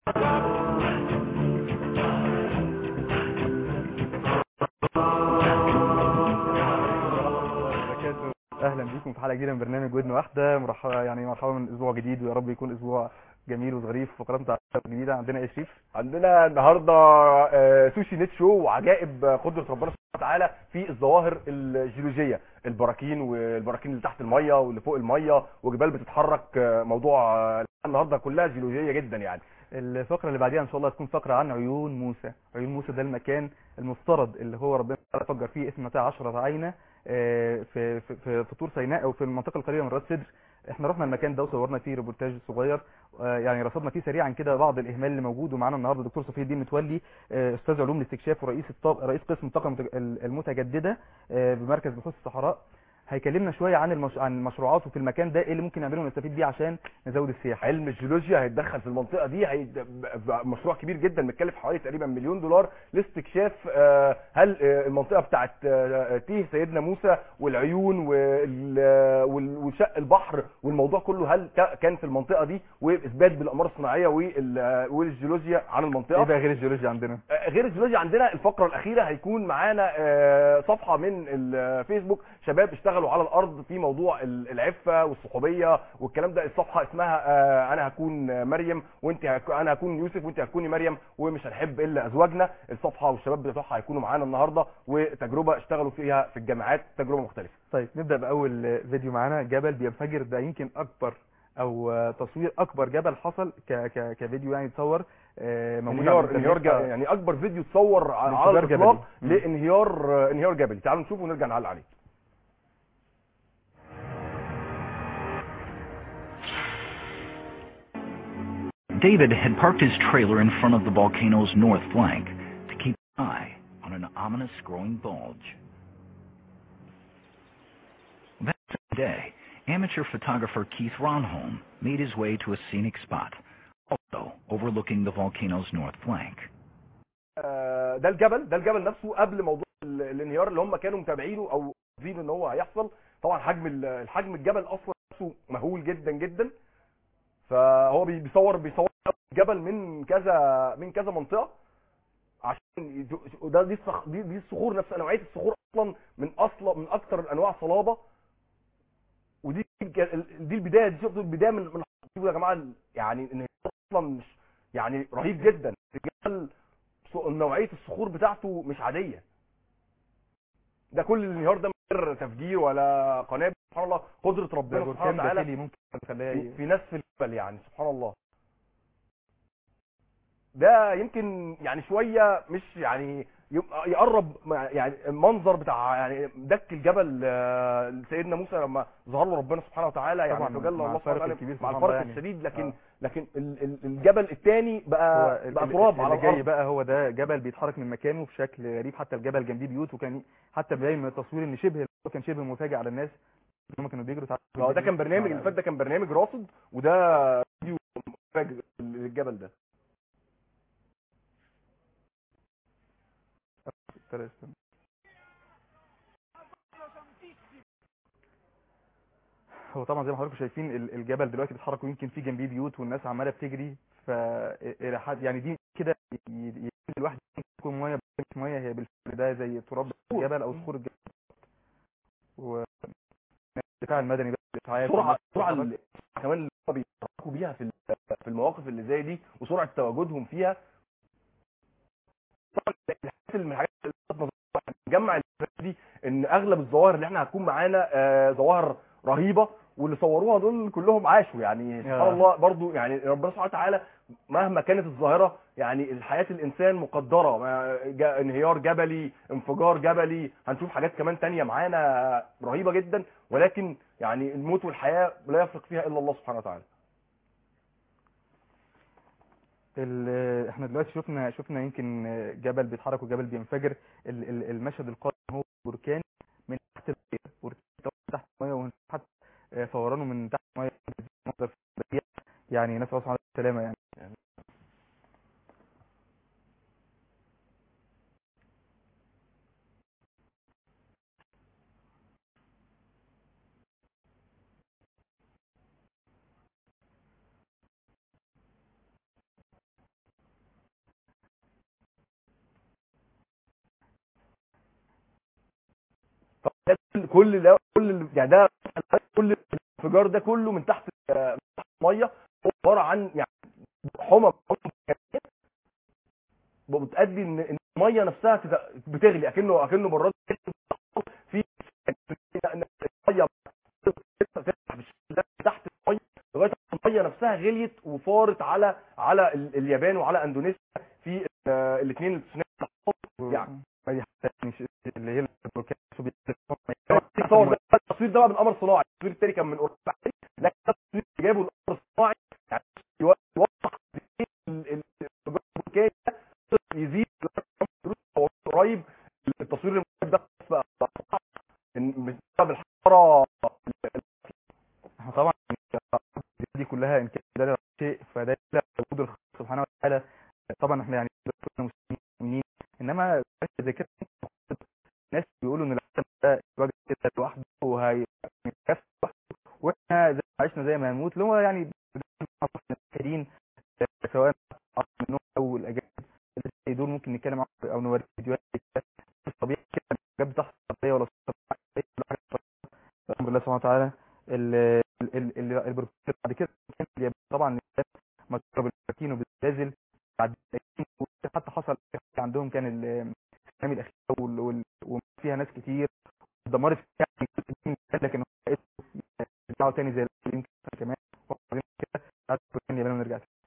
وبركاته. اهلا بيكم في حلقه جديده من برنامج ودن واحده مرحبا يعني مرحبا من اسبوع جديد ويا رب يكون اسبوع جميل وظريف فقرات بتاع جديده عندنا ايه شريف عندنا النهارده آه، سوشي نت شو وعجائب قدره ربنا سبحانه وتعالى في الظواهر الجيولوجيه البراكين والبراكين اللي تحت الميه واللي فوق الميه وجبال بتتحرك آه، موضوع آه، النهارده كلها جيولوجيه جدا يعني الفقره اللي بعديها ان شاء الله هتكون فقره عن عيون موسى عيون موسى ده المكان المفترض اللي هو ربنا تعالى فجر فيه اسم متاع 10 عينه آه، في في في في طور سيناء او في المنطقه القريبه من راس سدر احنا رحنا المكان ده وصورنا فيه ريبورتاج صغير آه، يعني رصدنا فيه سريعا كده بعض الاهمال اللي موجود ومعانا النهارده دكتور صفي الدين متولي آه، استاذ علوم الاستكشاف ورئيس الطاق... رئيس قسم الطاقه المتج- المتجدده آه، بمركز بحوث الصحراء هيكلمنا شويه عن المش... عن المشروعات وفي المكان ده ايه اللي ممكن نعمله ونستفيد بيه عشان نزود السياحه علم الجيولوجيا هيتدخل في المنطقه دي هي مشروع كبير جدا متكلف حوالي تقريبا مليون دولار لاستكشاف آه، هل آه، المنطقه بتاعت آه، تيه سيدنا موسى والعيون وال- وال- وشق البحر والموضوع كله هل كا- كان في المنطقه دي واثبات بالاقمار الصناعيه وال- والجيولوجيا عن المنطقه ايه بقى غير الجيولوجيا عندنا آه، غير الجيولوجيا عندنا الفقره الاخيره هيكون معانا آه، صفحه من الفيسبوك شباب اشتغلوا على الارض في موضوع ال- العفه والصحوبيه والكلام ده الصفحه اسمها آه، انا هكون مريم وانت هك... انا هكون يوسف وانت هتكوني مريم ومش هنحب الا ازواجنا الصفحه والشباب بتوعها هيكونوا معانا النهارده وتجربه اشتغلوا فيها في الجامعات تجربه مختلفه طيب نبدا باول فيديو معانا جبل بينفجر ده يمكن اكبر او آه، تصوير اكبر جبل حصل ك... ك... كفيديو يعني اتصور آه، موجود على انهيار انهيار الإنترنت. جبل يعني اكبر فيديو اتصور على انفجار الاطلاق جبلي. مم. لانهيار آه، انهيار جبلي تعالوا نشوفه ونرجع نعلق عليه David had parked his trailer in front of the volcano's north flank to keep an eye on an ominous growing bulge. That same day, amateur photographer Keith Ronholm made his way to a scenic spot, also overlooking the volcano's north flank. آه، ده الجبل ده الجبل نفسه قبل موضوع ال- الانهيار اللي هم كانوا متابعينه او عارفين ان هو هيحصل طبعا حجم ال- الحجم الجبل اصلا نفسه مهول جدا جدا فهو بي- بيصور بيصور الجبل من كذا من كذا منطقه عشان يدو- وده دي الصخ دي, دي الصخور نفسها نوعيه الصخور اصلا من اصلا من اكثر انواع الصلابه ودي الج- دي البدايه دي شفتوا البدايه من من يا جماعه يعني ان اصلا مش يعني رهيب جدا الجبل ص- نوعيه الصخور بتاعته مش عاديه ده كل الانهيار ده من غير تفجير ولا قنابل سبحان الله قدره ده ربنا سبحانه بركان وتعالى داخلي ممكن نخليها في, ي- في نسف الجبل يعني سبحان الله ده يمكن يعني شويه مش يعني يبقى يقرب مع- يعني المنظر بتاع يعني دك الجبل آه، لسيدنا موسى لما ظهر له ربنا سبحانه وتعالى يعني طبعاً تجلى مع الله الفرق سبحانه الكبير وتعالى مع سبحان الله الفرق يعني. الشديد لكن آه. لكن ال- ال- الجبل الثاني بقى هو بقى ال- تراب على اللي جاي الارض بقى هو ده جبل بيتحرك من مكانه بشكل غريب حتى الجبل جنبيه بيوت وكان حتى باين من التصوير ان شبه كان شبه مفاجئ على الناس هم كانوا بيجروا تعالوا اه ده كان برنامج اللي فات ده كان برنامج راصد وده فيديو مفاجئ للجبل ده هو طبعا زي ما حضراتكم شايفين ال- الجبل دلوقتي بيتحرك ويمكن في جنبيه بيوت والناس عماله بتجري ف الى حد يعني دي كده ي- ي- الواحد يكون ميه بس مش ميه هي بالفعل ده زي تراب الجبل او صخور الجبل و الدفاع المدني بقى الاسعاف سرعه والناس سرعه بتتحرك. ال- كمان اللي هم بيتحركوا بيها في ال- في المواقف اللي زي دي وسرعه تواجدهم فيها طبعا الحاجات اللي من الحاجات اللي لفتت نظري واحد نجمع الفيديوهات دي ان اغلب الظواهر اللي احنا هتكون معانا آه، ظواهر رهيبه واللي صوروها دول كلهم عاشوا يعني سبحان آه. الله برضو يعني ربنا سبحانه وتعالى مهما كانت الظاهره يعني الحياه الانسان مقدره ما- جا- انهيار جبلي انفجار جبلي هنشوف حاجات كمان تانية معانا رهيبه جدا ولكن يعني الموت والحياه لا يفرق فيها الا الله سبحانه وتعالى ال- احنا دلوقتي شفنا شفنا يمكن جبل بيتحرك وجبل بينفجر ال- ال- المشهد القادم هو بركان من تحت الميه بركان تحت الميه ومن تحت آه، فورانه من تحت الميه منظر بديع. يعني نسال الله سبحانه وتعالى السلامه يعني ده كل- كل ده كل ال- يعني ده كل الانفجار ده كله من تحت آه، من تحت الميه هو عباره عن يعني حمم حمم بركانية بتؤدي ان إن الميه نفسها تت- بتغلي اكنه اكنه براد في إن الميه تفتح بالشكل ده تحت الميه لغايه ما الميه نفسها غليت وفارت على على ال- اليابان وعلى اندونيسيا في الاثنين التسونامي يعني. دي حتى مش اللي هي البركان التصور ده التصوير ده بقى من قمر صناعي التصوير التاني كان من اوروبا لكن ده التصوير اللي جابه القمر الصناعي يعني يوضح قد ايه ال- ال- البركان ده يزيد هو قريب التصوير المركب ده بقى بقى إن بسبب الحراره احنا طبعا دي كلها ان كان ده شيء فده لا وجود الخالق سبحانه وتعالى طبعا احنا يعني كلنا مسلمين انما زي كده ناس بيقولوا ان العالم ده راجل كده لوحده وهي لوحده واحنا زي ما عشنا زي ما هنموت اللي هو يعني محتاجين سواء منهم او الاجانب اللي دول ممكن نتكلم عنهم او نوري فيديوهات كده. طبيعي كده حاجات بتحصل طبيعيه ولا طبيعية، كل حاجة طبيعية. الحمد لله سبحانه وتعالى ال- ال- ال- البروتين بعد كده كان اليابان طبعا مكتب البروتين وبالزلازل بعد حتى حصل عندهم كان ال- التسونامي الاخير وال- وال- وفيها ناس كتير دمرت يعني جزء من البلد، لكن هم لقيتوا يرجعوا تاني زي الأول يمكن كمان وبعدين كده بعد البروتين اليابان ونرجع تاني.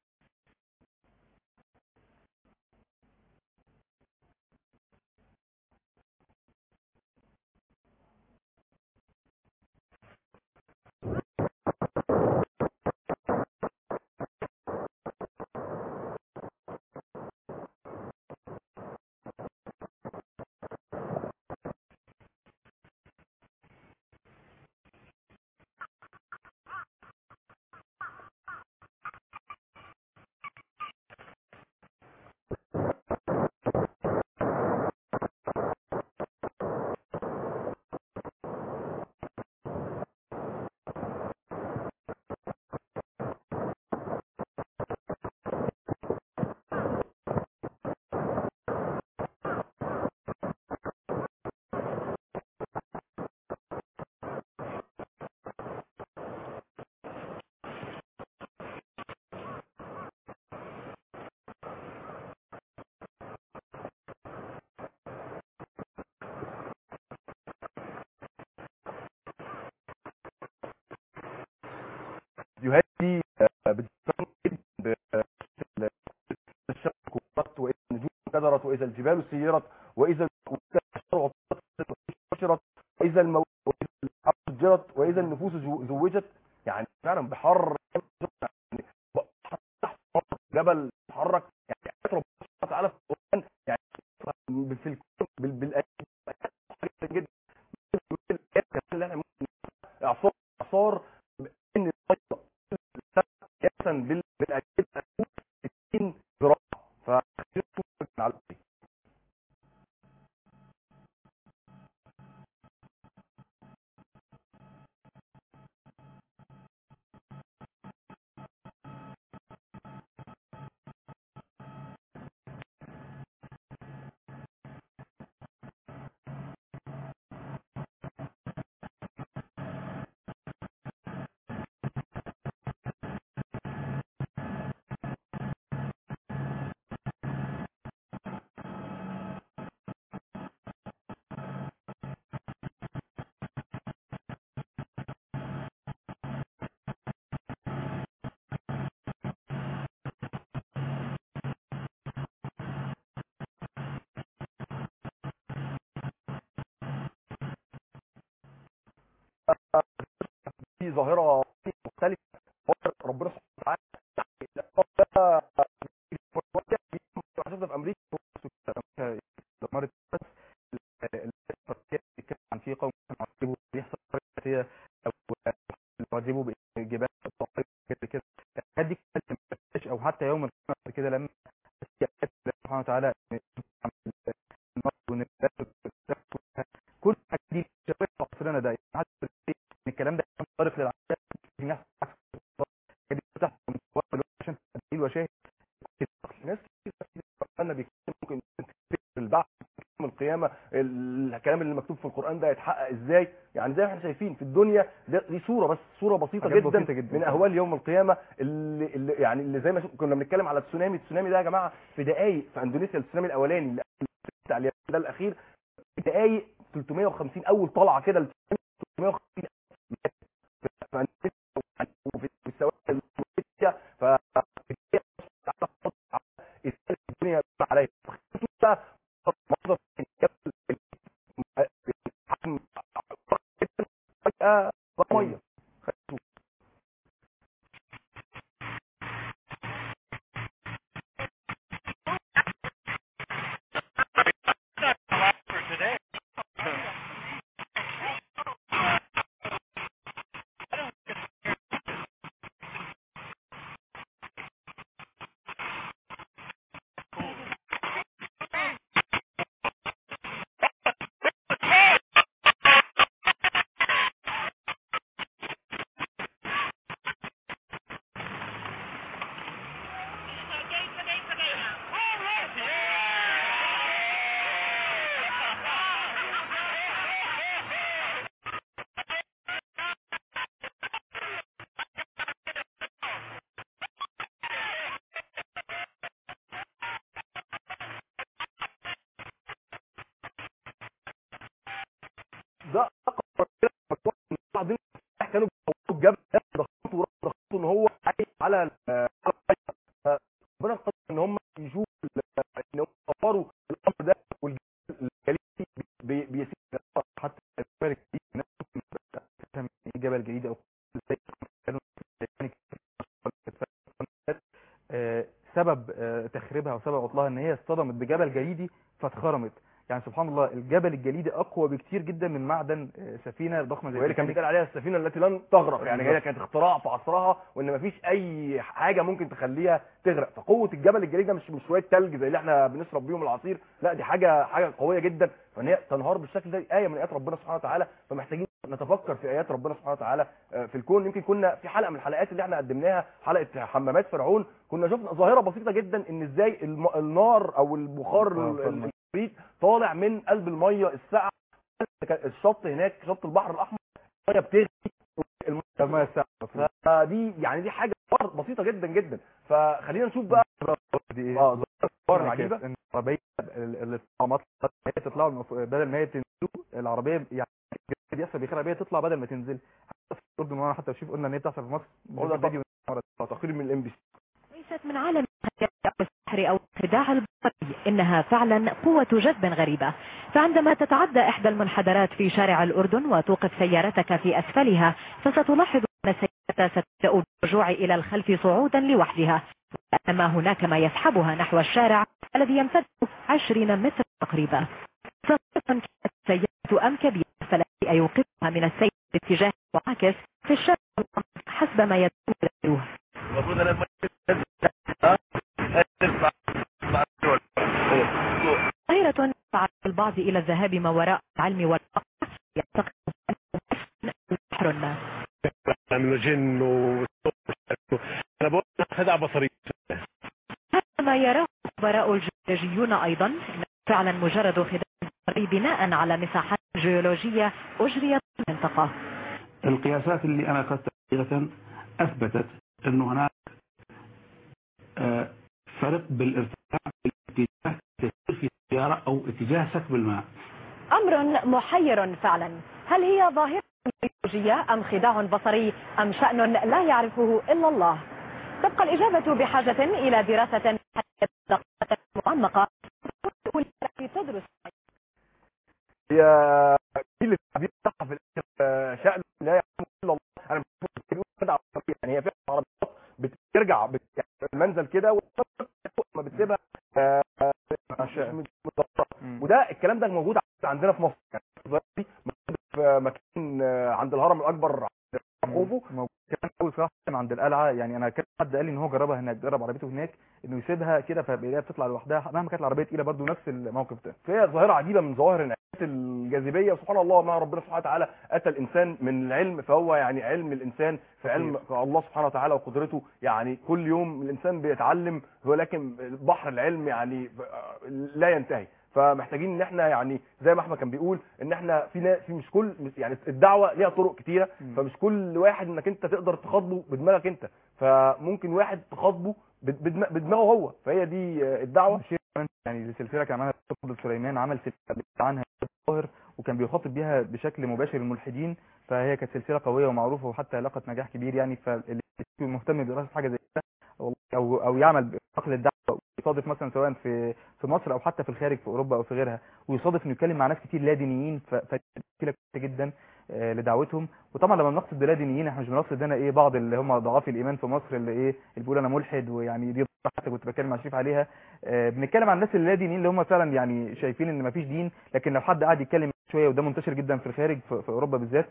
الفيديوهات دي آه، بتفكرني جدا ب- الشمس كورت واذا النجوم انكدرت واذا الجبال سيرت واذا وإذا الشرع نشرت واذا المو... واذا الارض سجرت واذا النفوس جو- زوجت يعني فعلا بحر يعني بحر تحت جبل اتحرك يعني آيات ربنا سبحانه وتعالى في القران يعني في الكون بال- بالايات جدا جدا الآيات كمان اللي احنا ممكن اعصار اعصار ان الميه قياسا بال- بالاجهزه 60 ذراع فخلينا نشوف على إيه. في ظاهره مختلفه ظاهرة ربنا سبحانه وتعالى يعني الأطفال ده شفنا في امريكا أمريكا دمرت بس التركيات بتتكلم عن في قوم عذبوا بيحصل حاجات او عذبوا بجبال الطائف كده كده الحاجات دي كلها ما بتبقاش او حتى يوم القيامه كده لما الله سبحانه وتعالى النار والنبات كل الحاجات دي شباب في عصرنا ده يعني حتى ان الكلام ده كان طارق للعالم في ناس عكس دي بتحصل من وقت لوقت عشان تدليل وشاهد ناس كتير انا بيتكلم ممكن تفكر البعث يوم القيامه القيامه الكلام اللي مكتوب في القران ده هيتحقق ازاي يعني زي ما احنا شايفين في الدنيا ده دي صوره بس صوره بسيطه حاجات جدا, بسيطة جدا. من اهوال يوم القيامه اللي, اللي يعني اللي زي ما شو- كنا بنتكلم على التسونامي التسونامي ده يا جماعه في دقائق في اندونيسيا التسونامي الاولاني اللي بتاع اليابان ده الاخير في دقائق 350 اول طلعه كده للتسونامي 350 مات في اندونيسيا وفي في السواحل الأمريكية. ف الدنيا عليها بقى منظر حجم فجأة بقى ميه ده اقرب كده مجموعه من بعض الناس كانوا بيصوروا الجبل ده ضغطوا ورا ضغطوا ان هو عايش على ال- على الميه فربنا قدر ان هم يشوفوا ال- ان هم صوروا الامر ده والجبل الجليدي بي- بيسير حتى الجبل الجديد نفسه تفهم ايه جبل جديد او ازاي كانوا آه، سبب آه، تخريبها وسبب عطلها ان هي اصطدمت بجبل جليدي فاتخرمت يعني سبحان الله الجبل الجليدي اقوى بكتير جدا من معدن آه، سفينه ضخمه زي وهي اللي كان التitanic. بيتقال عليها السفينه التي لن تغرق يعني هي بالظبط. كانت اختراع في عصرها وان مفيش اي حاجه ممكن تخليها تغرق فقوه الجبل الجليدي ده مش مش شويه ثلج زي اللي احنا بنشرب بيهم العصير لا دي حاجه حاجه قويه جدا فان هي تنهار بالشكل ده ايه من ايات ربنا سبحانه وتعالى فمحتاجين نتفكر في ايات ربنا سبحانه وتعالى آه، في الكون يمكن كنا في حلقه من الحلقات اللي احنا قدمناها حلقه حمامات فرعون كنا شفنا ظاهره بسيطه جدا ان ازاي الم- النار او البخار آه، ال- طبعاً. الكبريت طالع من قلب الميه الساقعه الشط هناك شط البحر الاحمر الميه بتغلي الميه الميه الساقعه فدي يعني دي حاجه بسيطه جدا جدا فخلينا نشوف بقى دي ايه اه ظاهره يعني عجيبه ان العربيه اللي طعمت هي تطلع المف- بدل ما هي تنزل العربيه يعني بيحصل بيخلي العربيه تطلع بدل ما تنزل حتى في الاردن وانا حتى بشوف قلنا ان هي بتحصل في مصر هو ده بشوف فيديو تقرير من الام بي سي ليست من عالم الخيال أو السحر أو الخداع البصري إنها فعلا قوة جذب غريبة فعندما تتعدى إحدى المنحدرات في شارع الأردن وتوقف سيارتك في أسفلها فستلاحظ أن السيارة ستبدأ بالرجوع إلى الخلف صعودا لوحدها أما هناك ما يسحبها نحو الشارع الذي يمتد 20 متر تقريبا صغيرة كانت السيارة أم كبيرة فلا شيء يوقفها من السير باتجاه معاكس في الشارع حسب ما يدعو غيره المفروض انا ظاهرة تدفع البعض إلى الذهاب ما وراء العلم والواقع يعتقد أنه بحر ما من الجن و... انا بقول خدعه بصريه هذا ما يراه خبراء الجيولوجيون أيضا إنه فعلا مجرد خداع بصري بناء على مساحات جيولوجية أجريت في المنطقة القياسات اللي انا اخذتها حقيقه اثبتت انه هناك آه، فرق بالارتفاع بالاتجاه تسير في السياره او اتجاه سكب الماء أمر محير فعلا هل هي ظاهرة جيولوجية أم خداع بصري أم شأن لا يعرفه إلا الله تبقى الإجابة بحاجة إلى دراسة دقيقة معمقة التي تدرس هي دي اللي التعبير بتاعها في الاخر آه، شأن لا يعلمه الا الله انا مش بقول خدعه عربيه يعني هي فعلا عربيات بترجع بت... يعني المنزل كده ما بتسيبها آه، آه، مش مش متضبطة. مم. وده الكلام ده موجود عندنا في مصر يعني الظاهرة دي موجودة في مكان آه، عند الهرم الاكبر عند خوفو موجود كمان قوي صراحه عند القلعه يعني انا كان حد قال لي ان هو جربها هناك جرب عربيته هناك انه يسيبها كده فبيلاقيها بتطلع لوحدها مهما كانت العربيه تقيله برضو نفس الموقف ده فهي ظاهره عجيبه من ظواهر انعكاس الجاذبيه وسبحان الله ما ربنا سبحانه وتعالى اتى الانسان من العلم فهو يعني علم الانسان في علم في الله سبحانه وتعالى وقدرته يعني كل يوم الانسان بيتعلم ولكن بحر العلم يعني لا ينتهي فمحتاجين ان احنا يعني زي ما احمد كان بيقول ان احنا في ناس في مش كل يعني الدعوه ليها طرق كتيره مم. فمش كل واحد انك انت تقدر تخاطبه بدماغك انت فممكن واحد تخاطبه بد- بدم- بدماغه هو فهي دي آه، الدعوه مشير كمان يعني السلسله كان عملها الدكتور سليمان عمل سلسله عنها الظاهر وكان بيخاطب بيها بشكل مباشر الملحدين فهي كانت سلسله قويه ومعروفه وحتى لاقت نجاح كبير يعني فاللي يكون مهتم بدراسه حاجه زي كده والله- او او يعمل بعقل الدعوه ويصادف مثلا سواء في في مصر او حتى في الخارج في اوروبا او في غيرها ويصادف انه يتكلم مع ناس كتير لا دينيين ف- فدي كويسه جدا آه، لدعوتهم وطبعا لما بنقصد بلا دينيين احنا مش بنقصد هنا ايه بعض اللي هم ضعاف الايمان في مصر اللي ايه اللي بيقول انا ملحد ويعني دي حتى كنت بتكلم مع شريف عليها آه، بنتكلم عن الناس اللي لا دينيين اللي هم فعلا يعني شايفين ان مفيش دين لكن لو حد قاعد يتكلم شويه وده منتشر جدا في الخارج في, في اوروبا بالذات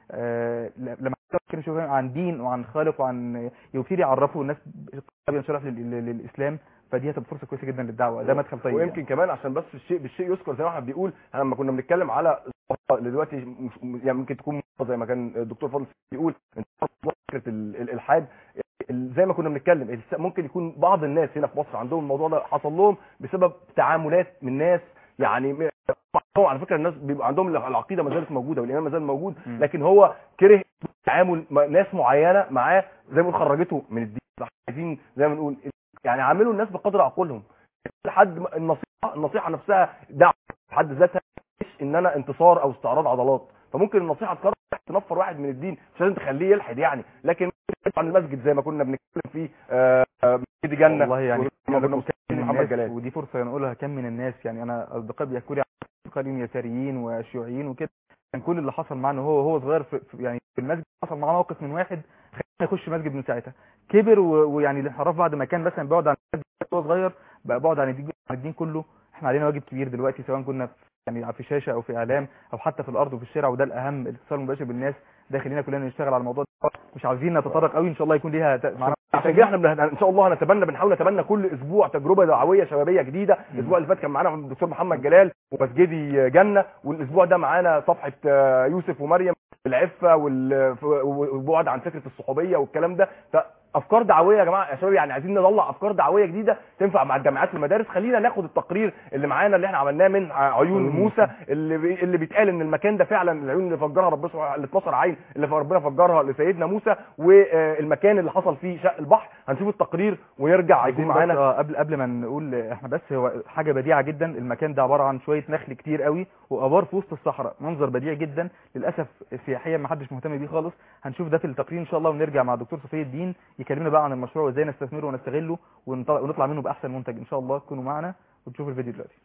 آه، ل- لما حد يتكلم شويه عن دين وعن خالق وعن يبتدي يعرفوا الناس ينشرح لل- لل- للاسلام فدي هتبقى فرصه كويسه جدا للدعوه ده مدخل طيب يعني. ويمكن كمان عشان بس الشيء بالشيء يذكر زي ما احنا بنقول احنا لما كنا بنتكلم على الصحافة اللي دلوقتي مش يعني ممكن تكون زي ما كان الدكتور فاضل بيقول فكره ال- الالحاد ال- زي ما كنا بنتكلم الس- ممكن يكون بعض الناس هنا في مصر عندهم الموضوع ده حصل لهم بسبب تعاملات من ناس يعني م- هو على فكره الناس بيبقى عندهم العقيده ما زالت موجوده والايمان ما زال موجود مم. لكن هو كره تعامل مع ناس معينه معاه زي ما نقول خرجته من الدين عايزين زي ما نقول يعني عاملوا الناس بقدر عقولهم لحد ما- النصيحه النصيحه نفسها دعوه في حد ذاتها مش ان انا انتصار او استعراض عضلات فممكن النصيحه تقرر تنفر واحد من الدين مش لازم تخليه يلحد يعني لكن عن المسجد زي ما كنا بنتكلم فيه آه، آه، مسجد جنه والله يعني كنا كم بنتكلم من محمد الناس جلال ودي فرصه نقولها كم من الناس يعني انا اصدقائي بيحكوا لي عن اصدقائي يساريين وشيوعيين وكده كان كل اللي حصل معاه ان هو هو صغير في في- يعني في المسجد حصل معاه موقف من واحد خلاه يخش مسجد من ساعتها كبر و- ويعني الانحراف بعد ما كان مثلا بيقعد عن المسجد وهو صغير بقى بيقعد عن الدين عن الدين كله احنا علينا واجب كبير دلوقتي سواء كنا في يعني في شاشه او في اعلام او حتى في الارض وفي الشارع وده الاهم الاتصال المباشر بالناس ده خلينا كلنا نشتغل على الموضوع ده مش عاوزين نتطرق قوي ان شاء الله يكون ليها ت- معانا عشان كده احنا بن- ان شاء الله هنتبنى بنحاول نتبنى كل اسبوع تجربه دعويه شبابيه جديده الاسبوع اللي فات كان معانا الدكتور محمد جلال ومسجدي جنه والاسبوع ده معانا صفحه آه، يوسف ومريم العفه وال- والبعد عن فكره الصحوبيه والكلام ده فافكار دعويه يا جماعه يا شباب يعني عايزين نطلع افكار دعويه جديده تنفع مع الجامعات والمدارس خلينا ناخد التقرير اللي معانا اللي احنا عملناه من عيون موسى اللي بي اللي بيتقال ان المكان ده فعلا العيون اللي فجرها ربنا سبحانه ال 12 عين اللي ربنا فجرها لسيدنا موسى والمكان اللي حصل فيه شق البحر هنشوف التقرير ويرجع يكون عايزين بس معانا اه قبل قبل ما نقول احنا بس هو حاجه بديعه جدا المكان ده عباره عن شويه نخل كتير قوي وابار في وسط الصحراء منظر بديع جدا للاسف سياحيا ما حدش مهتم بيه خالص هنشوف ده في التقرير ان شاء الله ونرجع مع الدكتور صفي الدين يكلمنا بقى عن المشروع وازاي نستثمره ونستغله ونطلع, ونطلع منه باحسن منتج ان شاء الله تكونوا معنا وتشوفوا الفيديو دلوقتي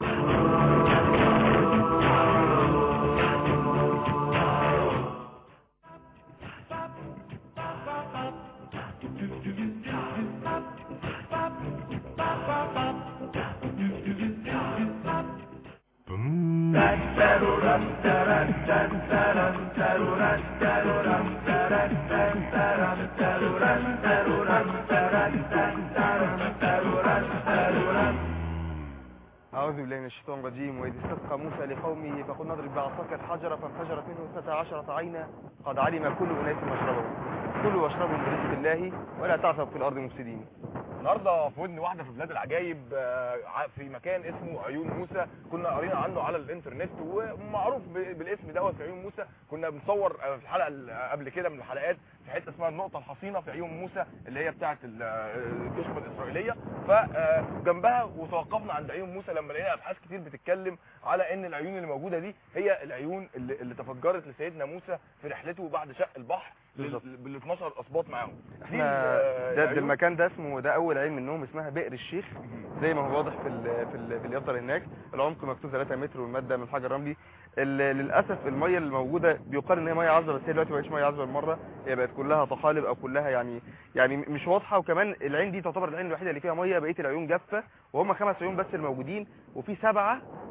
أعوذ بالله من الشيطان الرجيم وإذ استسقى موسى لقومه فقل نضرب بعصاك الحجر فانفجرت منه اثنتا عشرة عينا قد علم كل أناس مشربهم كلوا واشربوا من رزق الله ولا تعثوا في الأرض مفسدين النهارده في ودن واحده في بلاد العجايب آه، ع- في مكان اسمه عيون موسى كنا قارينا عنه على الانترنت ومعروف ب- بالاسم دوت في عيون موسى كنا بنصور آه، في الحلقه ال- قبل كده من الحلقات في حته اسمها النقطه الحصينه في عيون موسى اللي هي بتاعه ال- آه، الكشف الاسرائيليه فجنبها وتوقفنا عند عيون موسى لما لقينا ابحاث كتير بتتكلم على ان العيون اللي موجوده دي هي العيون اللي, اللي تفجرت لسيدنا موسى في رحلته بعد شق البحر بالظبط. بال 12 اسباط معاهم دي احنا ال- ده, ده العيون. المكان ده اسمه ده أول عين منهم اسمها بئر الشيخ زي ما هو واضح في ال في, ال في اليافطة اللي هناك العمق مكتوب 3 متر والمادة من الحجر الرملي ال- للأسف المية اللي موجودة بيقال إن هي مية عذبة بس هي دلوقتي ما بقتش مية عذبة بالمرة هي بقت كلها طحالب أو كلها يعني يعني مش واضحة وكمان العين دي تعتبر العين الوحيدة اللي فيها مية بقية العيون جافة وهم خمس عيون بس الموجودين وفي سبعة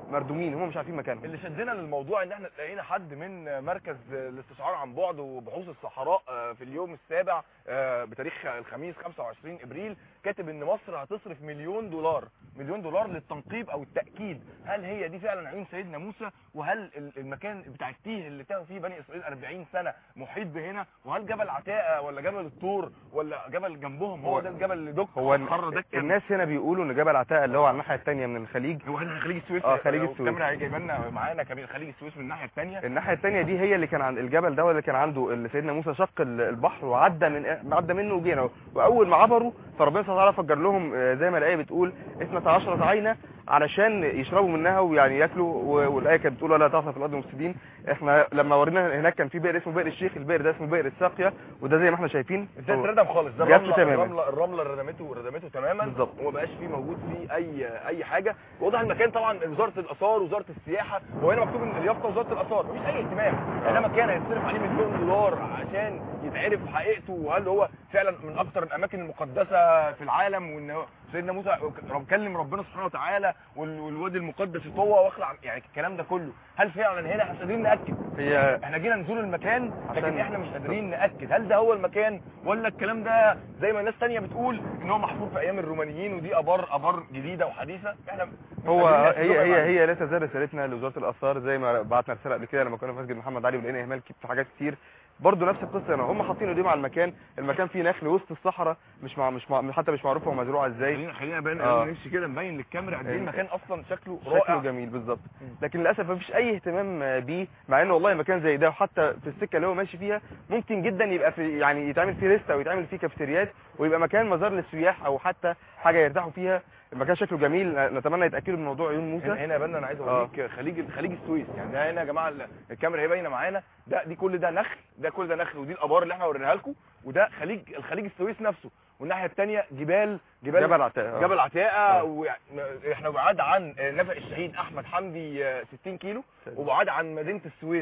مردومين هم مش عارفين مكانهم اللي شدنا للموضوع ان احنا لقينا حد من مركز الاستشعار عن بعد وبحوث الصحراء آه، في اليوم السابع آه، بتاريخ الخميس 25 ابريل كاتب ان مصر هتصرف مليون دولار مليون دولار للتنقيب او التاكيد هل هي دي فعلا عيون سيدنا موسى وهل ال- المكان بتاع التيه اللي تاهوا فيه بني اسرائيل 40 سنه محيط بهنا وهل جبل عتاقه ولا جبل الطور ولا جبل جنبهم هو هو- ده الجبل اللي دك هو الحر ده كان- الناس هنا بيقولوا ان جبل عتاقه اللي هو على الناحيه الثانيه من الخليج هو احنا خليج السويس اه، خليج لو السويس. الكاميرا جايبه لنا معانا كمان خليج السويس من الناحيه الثانيه الناحيه الثانيه دي هي اللي كان عند الجبل ده اللي كان عنده اللي سيدنا موسى شق ال- البحر وعدى من عدى منه وجينا واول ما عبروا فربنا سبحانه وتعالى فجر لهم آه، زي ما الايه بتقول 12 عينه علشان يشربوا منها ويعني ياكلوا و- والايه كانت بتقول ولا تعصى في الارض مفسدين احنا لما ورينا هناك كان في بئر اسمه بئر الشيخ البئر ده اسمه بئر الساقيه وده زي ما احنا شايفين ده اتردم خالص ده جابته الرمله تماما. الرمله الرمله اللي ردمته ردمته تماما بالظبط. وما بقاش فيه موجود فيه اي اي حاجه واضح المكان طبعا وزاره الاثار وزاره السياحه وهنا مكتوب ان اليافطه وزاره الاثار مفيش اي اهتمام يعني ده مكان هيتصرف عليه مليون دولار عشان يتعرف حقيقته وهل هو فعلا من اكثر الاماكن المقدسه في العالم وان هو سيدنا موسى رب كلم ربنا سبحانه وتعالى وال- والوادي المقدس طوى واخلع يعني الكلام ده كله هل فعلا هنا احنا مش قادرين ناكد هي احنا جينا نزور المكان لكن عشان- احنا مش قادرين ناكد هل ده هو المكان ولا الكلام ده زي ما الناس تانية بتقول ان هو محفور في ايام الرومانيين ودي ابار ابار جديده وحديثه احنا مش هو قادرين نأكد هي له هي بقى. هي لا تزال رسالتنا لوزاره الاثار زي ما بعتنا رساله قبل كده لما كنا في مسجد محمد علي ولقينا اهمال كت- في حاجات كتير برضه نفس القصه هنا هم حاطين ايديهم على المكان المكان فيه نخل وسط الصحراء مش مع مش مع حتى مش معروف هو مزروع ازاي خلينا خلينا بين آه. نمشي كده نبين للكاميرا قد ايه ال- المكان اصلا شكله شكله رائع جميل بالظبط لكن للاسف مفيش اي اهتمام بيه مع انه والله مكان زي ده وحتى في السكه اللي هو ماشي فيها ممكن جدا يبقى في يعني يتعمل فيه ريست او يتعمل فيه كافيتريات ويبقى مكان مزار للسياح او حتى حاجه يرتاحوا فيها المكان شكله جميل نتمنى يتاكدوا من موضوع عيون موسى هنا هنا يا بنا انا عايز اوريك خليج خليج السويس يعني ده هنا يا جماعه ال- الكاميرا هي باينه معانا ده دي كل ده نخل ده كل ده نخل ودي الابار اللي احنا وريناها لكم وده خليج الخليج السويس نفسه والناحيه الثانيه جبال جبال جبل عتاقة آه. جبل عتاقه آه. واحنا بعاد عن نفق الشهيد احمد حمدي آه، 60 كيلو وبعاد عن مدينه السويس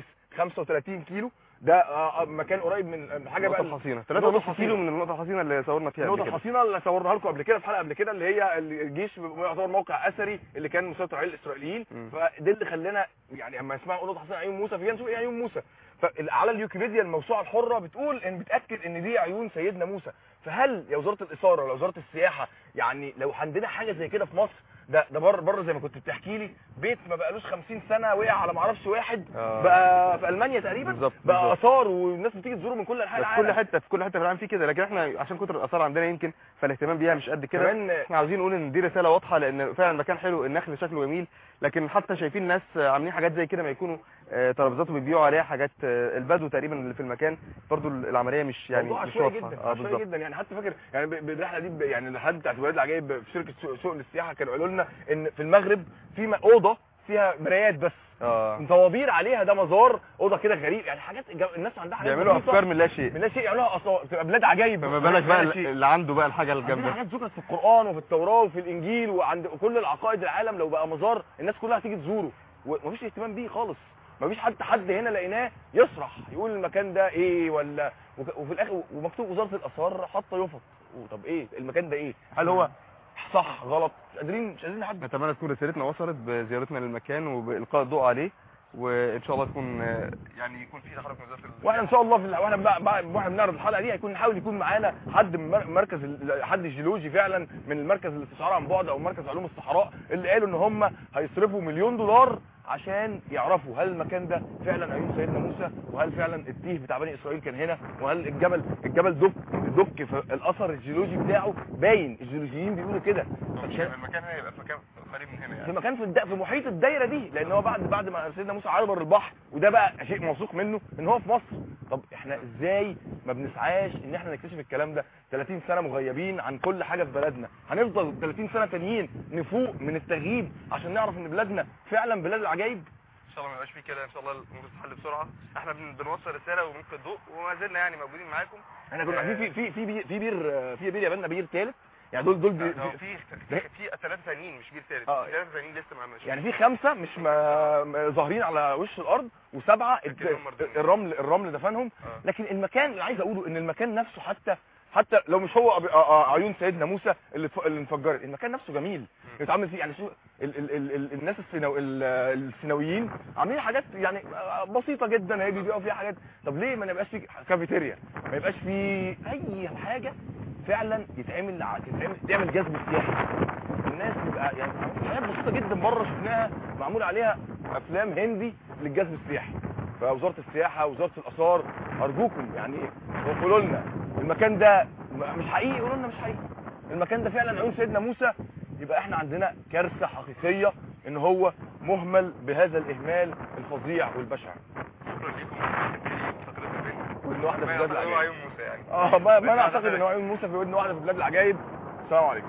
35 كيلو ده آه، آه، مكان قريب من من حاجه بقى نقطة حصينة نقطة 3.5 كيلو من النقطة الحصينة اللي صورنا فيها قبل النقطة كده الحصينة اللي صورناها لكم قبل كده في حلقة قبل كده اللي هي الجيش يعتبر موقع أثري اللي كان مسيطر عليه الإسرائيليين مم. فده اللي خلانا يعني اما اسمعوا نقطة حصينة عيون موسى فيها نشوف ايه عيون موسى فعلى الويكيبيديا الموسوعة الحرة بتقول ان بتأكد ان دي عيون سيدنا موسى فهل يا وزارة الإثارة ولا وزارة السياحة يعني لو عندنا حاجة زي كده في مصر ده ده بره بره زي ما كنت بتحكي لي بيت ما بقالوش 50 سنه وقع على ما اعرفش واحد آه. بقى في المانيا تقريبا بالظبط، بقى بالظبط. اثار والناس بتيجي تزوره من كل انحاء بس العالم كل حتة في كل حتة في العالم في كده لكن احنا عشان كتر الآثار عندنا يمكن فالاهتمام بيها مش قد كده كمان احنا عاوزين نقول ان دي رسالة واضحة لان فعلا المكان حلو النخل شكله جميل لكن حتى شايفين ناس عاملين حاجات زي كده ما يكونوا آه، ترابيزات وبيبيعوا عليها حاجات آه، البدو تقريبا اللي في المكان برضو العملية مش يعني موضوع مش عشوائي واضحة جدا اه عشوائي بالظبط جدا يعني حتى فاكر يعني ب- بالرحله دي ب- يعني الرحلات بتاعت ولاد العجائب في شركه سوق, سوق للسياحه كانوا قالوا لنا ان في المغرب في م- اوضه فيها مرايات بس اه طوابير عليها ده مزار اوضه كده غريب يعني حاجات الجو- الناس عندها حاجات بيعملوا بسيطة افكار من لا شيء من لا شيء يعملوها اصلا بتبقى بلاد عجائب فما بالك بقى من لا شيء. اللي عنده بقى الحاجة عندنا الجامدة حاجات ذكرت في القران وفي التوراه وفي الانجيل وعند كل العقائد العالم لو بقى مزار الناس كلها هتيجي تزوره ومفيش اهتمام بيه خالص مفيش حد حد هنا لقيناه يصرح يقول المكان ده ايه ولا وك- وفي الاخر ومكتوب وزاره الاثار حاطه يفط طب ايه المكان ده ايه هل هو صح غلط مش قادرين مش قادرين نحدد نتمنى تكون رسالتنا وصلت بزيارتنا للمكان وبإلقاء الضوء عليه وإن شاء الله تكون آه، يعني يكون في تحرك من وزارة ال- واحنا ان شاء الله في ال- واحنا بقى- بقى- واحنا بنعرض الحلقه دي هيكون نحاول يكون معانا حد من مر- مركز ال- حد جيولوجي فعلا من المركز الاستشعار عن بعد او مركز علوم الصحراء اللي قالوا ان هم هيصرفوا مليون دولار عشان يعرفوا هل المكان ده فعلا عيون سيدنا موسى وهل فعلا التيه بتاع بني اسرائيل كان هنا وهل الجبل الجبل دك دك في الاثر الجيولوجي بتاعه باين الجيولوجيين بيقولوا كده فمش- المكان هنا يبقى في مكان قريب من هنا في مكان في الد... في محيط الدايره دي لان هو بعد بعد ما سيدنا موسى عبر البحر وده بقى شيء موثوق منه ان هو في مصر طب احنا ازاي ما بنسعاش ان احنا نكتشف الكلام ده 30 سنه مغيبين عن كل حاجه في بلدنا هنفضل 30 سنه تانيين نفوق من التغييب عشان نعرف ان بلادنا فعلا بلاد العجائب ان شاء الله ما يبقاش فيه كده ان شاء الله الامور تتحل بسرعه احنا بن- بنوصل رساله وممكن ضوء وما زلنا يعني موجودين معاكم احنا كنا عايزين في في في بير في بير في بير يا بنا بير ثالث يعني دول دول بي... في في في ثلاثه ثانيين مش بير ثالث آه. ثلاثه ثانيين لسه ما ماشيين يعني في خمسة مش ما ما ظاهرين على وش الأرض وسبعة الت- لكنهم مردودين. الرمل الرمل دفنهم آه. لكن المكان اللي عايز أقوله إن المكان نفسه حتى حتى لو مش هو أب- آه، آه، عيون سيدنا موسى اللي اتف- اللي انفجرت المكان نفسه جميل يتعمل فيه يعني شو ال ال ال ال الناس السينو ال- السيناويين عاملين حاجات يعني آه، بسيطه جدا هي بيبيعوا فيها حاجات طب ليه ما يبقاش في كافيتيريا ما يبقاش في اي حاجه فعلا يتعمل ع- يتعمل تعمل جذب سياحي الناس تبقى يعني حاجات بسيطه جدا بره شفناها معمول عليها افلام هندي للجذب السياحي فوزاره السياحه وزاره الاثار ارجوكم يعني قولوا لنا المكان ده م- مش حقيقي قولوا لنا مش حقيقي المكان ده فعلا عيون سيدنا موسى يبقى احنا عندنا كارثه حقيقيه ان هو مهمل بهذا الاهمال الفظيع والبشع شكرا لكم ودن واحده في ما بلاد يعتبر العجائب عيون موسى يعني اه ما, ما انا اعتقد ان هو عيون موسى في ودن واحده في بلاد العجائب السلام عليكم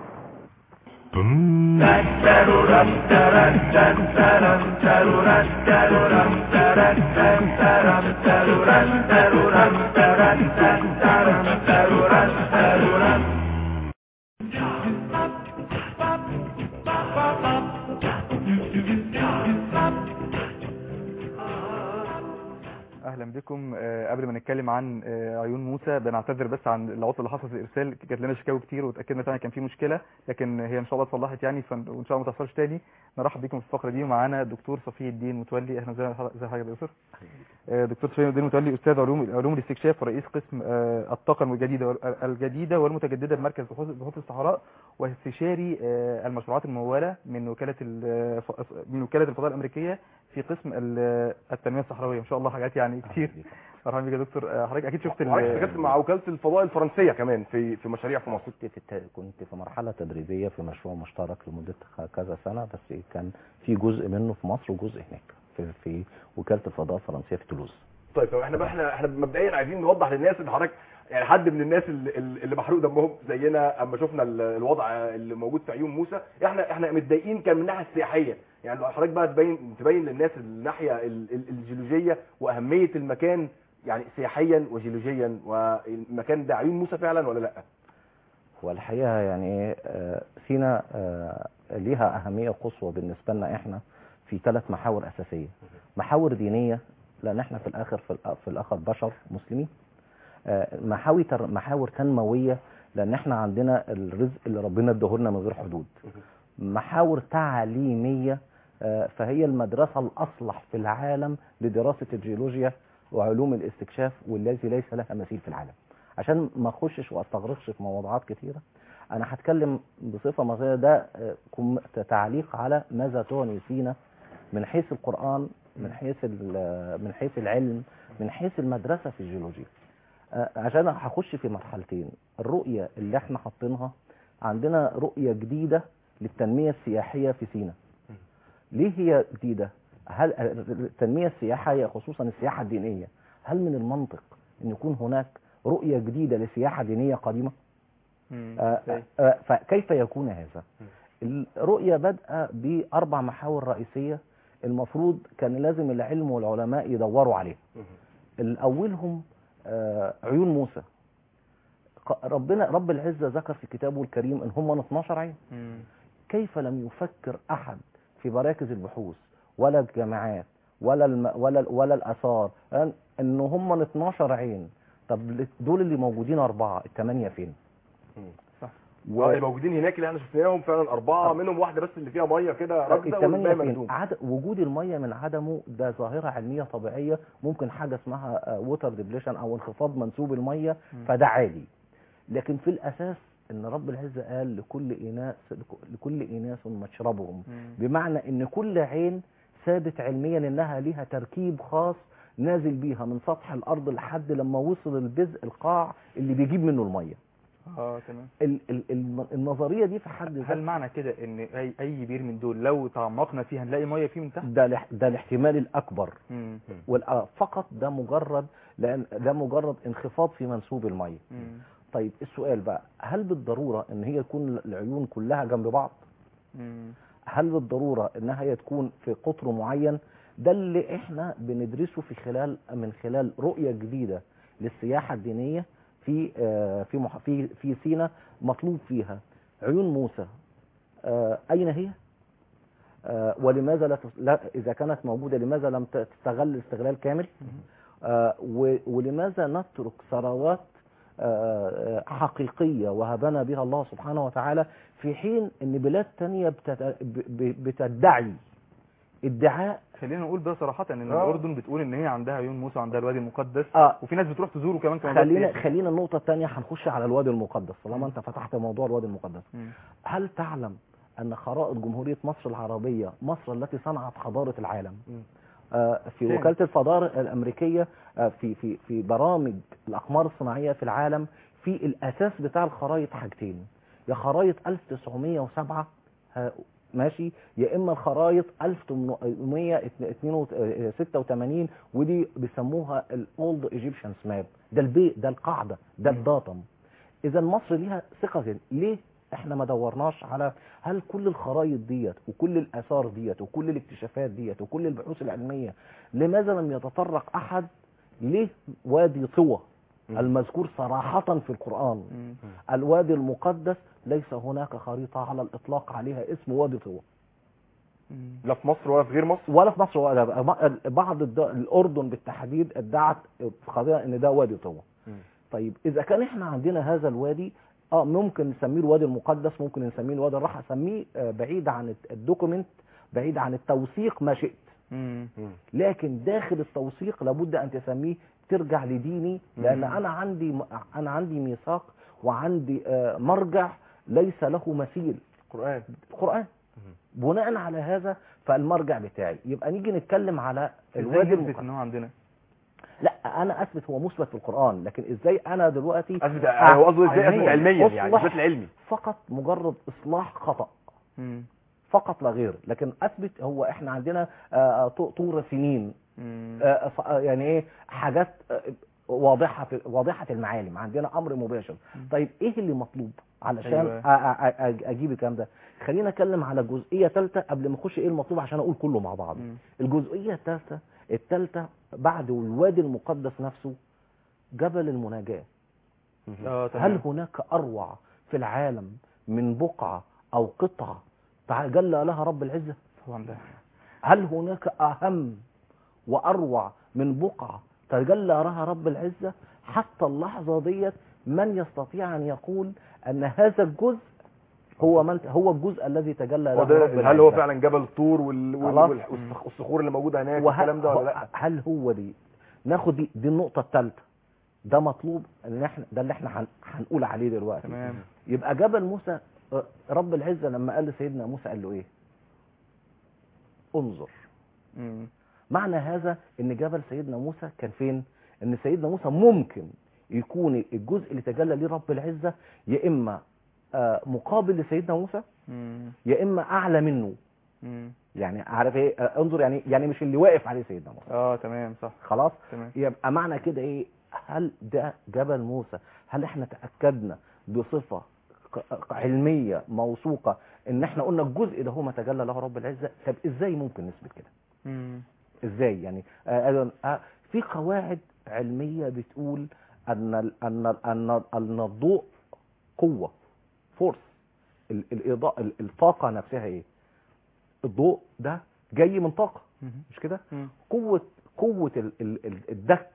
اهلا بكم آه، قبل ما نتكلم عن آه، عيون موسى بنعتذر بس عن العطل اللي حصل في الارسال جات لنا شكاوي كتير وتاكدنا فعلا كان في مشكله لكن هي ان شاء الله اتصلحت يعني فن- وان شاء الله ما تحصلش تاني نرحب بكم في الفقره دي ومعانا دكتور صفي الدين متولي اهلا وسهلا حضرتك- ازي حضرتك يا دكتور آه، دكتور صفي الدين متولي استاذ علوم علوم الاستكشاف ورئيس قسم آه، الطاقه الجديده وال- الجديده والمتجدده بمركز بحوث بحوث الصحراء واستشاري آه، المشروعات المموله من وكاله ال- ف- من وكاله الفضاء الامريكيه في قسم ال- التنميه الصحراويه ان شاء الله حاجات يعني كتير مرحبا بك يا دكتور آه، حضرتك اكيد شفت ال- وحضرتك اشتغلت مع وكاله الفضاء الفرنسيه كمان في في مشاريع في مصر كنت في الت... كنت في مرحله تدريبيه في مشروع مشترك لمده خ- كذا سنه بس كان في جزء منه في مصر وجزء هناك في, في وكاله الفضاء الفرنسيه في تولوز طيب طب احنا بقى احنا احنا مبدئيا عايزين نوضح للناس ان حضرتك يعني حد من الناس اللي, اللي محروق دمهم زينا اما شفنا ال- الوضع اللي موجود في عيون موسى احنا احنا متضايقين كان من الناحيه السياحيه يعني لو حضرتك بقى تبين تبين للناس الناحيه ال- ال- الجيولوجيه واهميه المكان يعني سياحيا وجيولوجيا والمكان ده عيون موسى فعلا ولا لا؟ والحقيقه يعني آه، سينا آه، ليها اهميه قصوى بالنسبه لنا احنا في ثلاث محاور اساسيه محاور دينيه لان احنا في الاخر في الأ- في الاخر بشر مسلمين آه، محاور تر- محاور تنمويه لان احنا عندنا الرزق اللي ربنا اداهولنا من غير حدود محاور تعليميه آه، فهي المدرسه الاصلح في العالم لدراسه الجيولوجيا وعلوم الاستكشاف والذي ليس لها مثيل في العالم عشان ما اخشش واستغرقش في موضوعات كثيره انا هتكلم بصفه مثلا ده آه، كم- تعليق على ماذا تعني سينا من حيث القران من حيث ال- من حيث العلم من حيث المدرسه في الجيولوجيا آه، عشان هخش في مرحلتين الرؤيه اللي احنا حاطينها عندنا رؤيه جديده للتنميه السياحيه في سينا ليه هي جديده هل التنميه السياحيه خصوصا السياحه الدينيه هل من المنطق ان يكون هناك رؤيه جديده لسياحه دينيه قديمه مم. آه، إزاي؟ آه، فكيف يكون هذا الرؤية بدأ بأربع محاور رئيسية المفروض كان لازم العلم والعلماء يدوروا عليه الأولهم آه، عيون موسى ق- ربنا رب العزة ذكر في كتابه الكريم ان هم 12 عين مم. كيف لم يفكر احد في مراكز البحوث ولا الجامعات ولا الم... ولا ولا الاثار ان إن هم 12 عين طب دول اللي موجودين اربعه الثمانيه فين؟ صح. و... اه اللي موجودين هناك اللي احنا شفناهم فعلا اربعه منهم واحده بس اللي فيها ميه كده راكده الثمانية والباقي فين؟ مهدوم عد... وجود المية من عدمه ده ظاهرة علمية طبيعية ممكن حاجة اسمها ووتر ديبليشن أو انخفاض منسوب المية فده عادي لكن في الأساس إن رب العزة قال لكل إناس لكل إناس مشربهم مم. بمعنى إن كل عين ثابت علميا إنها ليها تركيب خاص نازل بيها من سطح الأرض لحد لما وصل البذء القاع اللي بيجيب منه المية اه تمام ال... ال... ال... النظرية دي في حد هل ذاتها معنى كده ان اي اي بير من دول لو تعمقنا فيه هنلاقي ميه فيه من تحت ده الاح- ده الاحتمال الأكبر مم. والآ فقط ده مجرد لان ده مجرد انخفاض في منسوب الميه مم. طيب السؤال بقى هل بالضروره ان هي تكون العيون كلها جنب بعض مم. هل بالضروره انها هي تكون في قطر معين ده اللي احنا بندرسه في خلال من خلال رؤيه جديده للسياحه الدينيه في آه، في مح- في في سينا مطلوب فيها عيون موسى آه، اين هي آه، ولماذا لا تس- لا اذا كانت موجوده لماذا لم ت- تستغل استغلال كامل آه، و- ولماذا نترك ثروات آه، حقيقية وهبنا بها الله سبحانه وتعالى في حين ان بلاد تانية بتت- ب- ب- بتدعي ادعاء خلينا نقول ده صراحة ان آه. الاردن بتقول ان هي عندها عيون موسى وعندها الوادي المقدس اه وفي ناس بتروح تزوره كمان كمان خلينا خلينا النقطة الثانية هنخش على الوادي المقدس طالما مم. انت فتحت موضوع الوادي المقدس هل تعلم ان خرائط جمهورية مصر العربية مصر التي صنعت حضارة العالم مم. آه، في فين؟ وكالة الفضاء الأمريكية آه، في في في برامج الأقمار الصناعية في العالم في الأساس بتاع الخرائط حاجتين يا خرائط 1907 ها- ماشي يا إما الخرائط 1886 ودي بيسموها الأولد ايجيبشنز ماب ده البيت ده القاعدة ده مم. الداتم إذا مصر ليها ثقة كده. ليه احنا ما دورناش على هل كل الخرائط ديت وكل الاثار ديت وكل الاكتشافات ديت وكل البحوث العلميه لماذا لم يتطرق احد لوادي طوى مم. المذكور صراحه في القران الوادي المقدس ليس هناك خريطه على الاطلاق عليها اسم وادي طوى لا في مصر ولا في غير مصر ولا في مصر ولا بعض الد- الاردن بالتحديد ادعت في قضيه ان ده وادي طوى مم. طيب اذا كان احنا عندنا هذا الوادي اه ممكن نسميه الوادي المقدس ممكن نسميه الوادي الراحه اسميه آه، بعيد عن الت- الدوكيمنت بعيد عن التوثيق ما شئت مم. مم. لكن داخل التوثيق لابد ان تسميه ترجع لديني لان مم. انا عندي انا عندي ميثاق وعندي آه، مرجع ليس له مثيل القرآن القران بناء على هذا فالمرجع بتاعي يبقى نيجي نتكلم على الوادي ازاي نثبت المقدس ان هو عندنا لا انا اثبت هو مثبت في القران لكن ازاي انا دلوقتي اثبت هو قصده ازاي اثبت علمياً. علميا يعني أصلح اثبات العلمي فقط مجرد اصلاح خطا مم. فقط لا غير لكن اثبت هو احنا عندنا آه، طو- طور سنين مم. آه، ف- آه، يعني ايه حاجات آه، واضحه في واضحه المعالم عندنا امر مباشر طيب ايه اللي مطلوب علشان أيوة. أ- أ- أ- اجيب الكلام ده خلينا اتكلم على جزئيه ثالثه قبل ما اخش ايه المطلوب عشان اقول كله مع بعض مم. الجزئيه الثالثه الثالثه بعد الوادي المقدس نفسه جبل المناجاه اه تمام هل هناك اروع في العالم من بقعه او قطعه تجلى لها رب العزه طبعا ده هل هناك أهم وأروع من بقعة تجلى لها رب العزة حتى اللحظة ديت من يستطيع أن يقول أن هذا الجزء هو من هو الجزء الذي تجلى له هو ده رب العزة هل هو فعلا جبل طور وال... وال... خلاص. وال... والصخ- والصخور اللي موجوده هناك وهل والكلام ده ولا لا هو- هل هو دي ناخد دي, دي النقطة الثالثة ده مطلوب ان احنا ده اللي احنا هن- هنقول عليه دلوقتي تمام يبقى جبل موسى آه، رب العزة لما قال لسيدنا موسى قال له ايه انظر مم. معنى هذا ان جبل سيدنا موسى كان فين ان سيدنا موسى ممكن يكون الجزء اللي تجلى ليه رب العزة يا اما آه، مقابل لسيدنا موسى مم. يا اما اعلى منه مم. يعني عارف ايه آه، انظر يعني يعني مش اللي واقف عليه سيدنا موسى اه تمام صح خلاص تمام يبقى معنى كده ايه هل ده جبل موسى هل احنا تاكدنا بصفه ق- علميه موثوقه ان احنا قلنا الجزء ده هو ما تجلى له رب العزه طب ازاي ممكن نثبت كده مم. ازاي يعني آه آه في قواعد علميه بتقول ان ال- ان ال- ان ال- ان الضوء قوه فورس الاضاءه ال- الطاقه نفسها ايه الضوء ده جاي من طاقه مم. مش كده مم. قوه قوه ال- ال- ال- الدك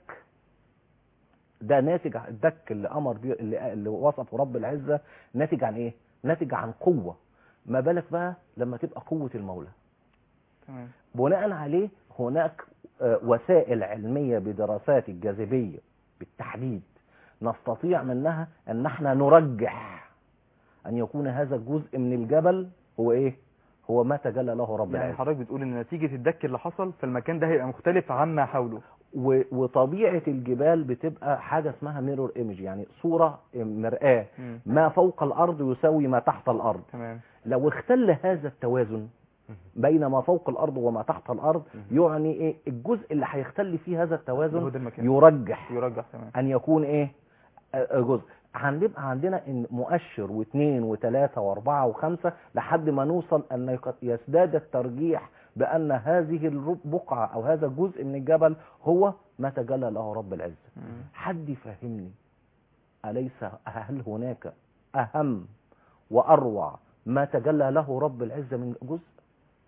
ده ناتج عن الدك اللي امر بيه اللي, اللي وصفه رب العزه ناتج عن ايه ناتج عن قوه ما بالك بقى لما تبقى قوه المولى تمام بناء عليه هناك آه، وسائل علمية بدراسات الجاذبية بالتحديد نستطيع منها ان احنا نرجح ان يكون هذا الجزء من الجبل هو ايه هو ما تجلى له رب يعني العزة حضرتك بتقول ان نتيجة الدك اللي حصل فالمكان ده هيبقى مختلف عما حوله و- وطبيعة الجبال بتبقى حاجة اسمها ميرور ايمج يعني صورة مرآة مم. ما فوق الارض يساوي ما تحت الارض تمام لو اختل هذا التوازن بين ما فوق الارض وما تحت الارض يعني ايه الجزء اللي هيختل فيه هذا هو التوازن ده المكان يرجح يرجح تمام ان يكون ايه آه، جزء هنبقى عندنا ان مؤشر واثنين وثلاثة واربعة وخمسة لحد ما نوصل ان يق- يزداد الترجيح بان هذه البقعة او هذا الجزء من الجبل هو ما تجلى له رب العزة مم. حد يفهمني أليس هل هناك أهم وأروع ما تجلى له رب العزة من جزء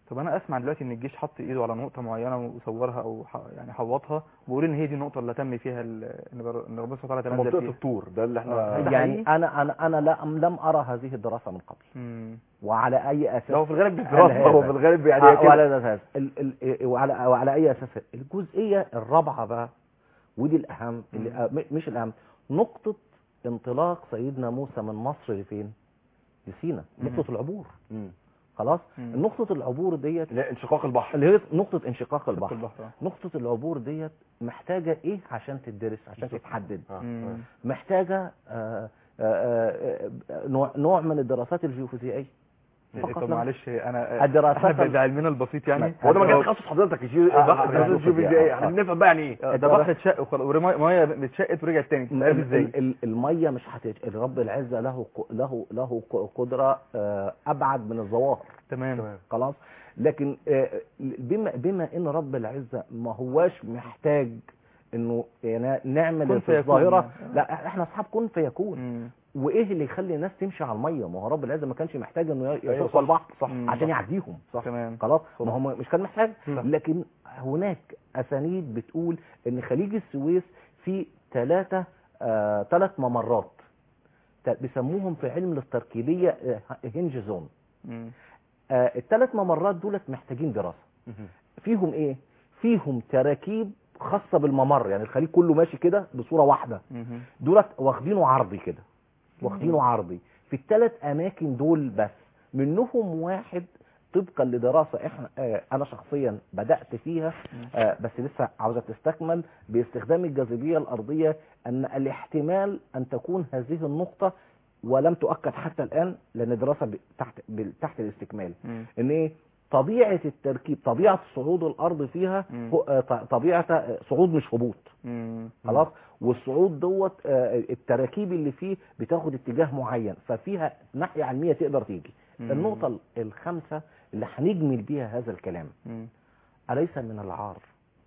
طب انا اسمع دلوقتي ان الجيش حط ايده على نقطه معينه وصورها او ح- يعني حوطها وبيقول ان هي دي النقطه اللي تم فيها ال- ان بر- إن ربنا سبحانه وتعالى تنزل منطقه فيها الطور ده اللي آه. احنا ده يعني حقيقي؟ انا انا انا لا لم ارى هذه الدراسه من قبل مم. وعلى اي اساس ده هو في الغالب مش قال دراسه هذا. هو في الغالب يعني آه، كده. وعلى هذا الأساس. ال- ال- وعلى وعلى اي اساس الجزئيه الرابعه بقى ودي الاهم اللي آه، م- مش الاهم نقطه انطلاق سيدنا موسى من مصر لفين لسينا مم. نقطه العبور مم. خلاص مم. نقطه العبور ديت لا انشقاق البحر اللي هي نقطه انشقاق في البحر البحر آه. نقطه العبور ديت محتاجه ايه عشان تدرس عشان تتحدد آه. مم. محتاجه آه، آه، آه، آه، نوع نوع من الدراسات الجيوفيزيائيه فقط طب لا. معلش انا الدراسات احنا ال- بعلمنا البسيط يعني هو ده مجال هو- تخصص حضرتك يشيل آه، بحر آه، تخصص آه، شوف آه، ازاي آه. احنا بنفهم بقى يعني ايه آه، ده بحر اتشق وخلاص ورمايه ميه اتشقت ورجعت تاني ال- عارف ازاي ال- ال- الميه مش هتج... الرب العزه له ق- له له ق- قدره آه، ابعد من الظواهر تمام تمام خلاص لكن آه، بما بما ان رب العزه ما هواش محتاج انه يعني نعمل كن في فيكون الظاهره يعني. لا احنا اصحاب كن فيكون مم. وايه اللي يخلي الناس تمشي على الميه ما هو رب العزه ما كانش محتاج انه أيوة، يشق صح، البحر صح مم. عشان يعديهم صح تمام خلاص ما هو مش كان محتاج صح. لكن هناك اسانيد بتقول ان خليج السويس فيه ثلاثه آه ثلاث ممرات ت- بيسموهم في علم التركيبيه آه، هنج زون مم. آه الثلاث ممرات دولت محتاجين دراسه فيهم ايه فيهم تراكيب خاصه بالممر يعني الخليج كله ماشي كده بصوره واحده مم. دولت واخدينه عرضي كده واخدينه عرضي في الثلاث اماكن دول بس منهم واحد طبقا لدراسه احنا آه انا شخصيا بدات فيها آه بس لسه عاوزه تستكمل باستخدام الجاذبيه الارضيه ان الاحتمال ان تكون هذه النقطه ولم تؤكد حتى الان لان دراسه ب- تحت ب- تحت الاستكمال مم. ان ايه طبيعه التركيب طبيعه صعود الارض فيها مم. هو- آه، ط- طبيعه آه، صعود مش هبوط مم. خلاص والصعود دوت آه، التراكيب اللي فيه بتاخد اتجاه معين ففيها ناحيه علميه تقدر تيجي مم. النقطه ال- الخامسه اللي هنجمل بيها هذا الكلام مم. أليس من العار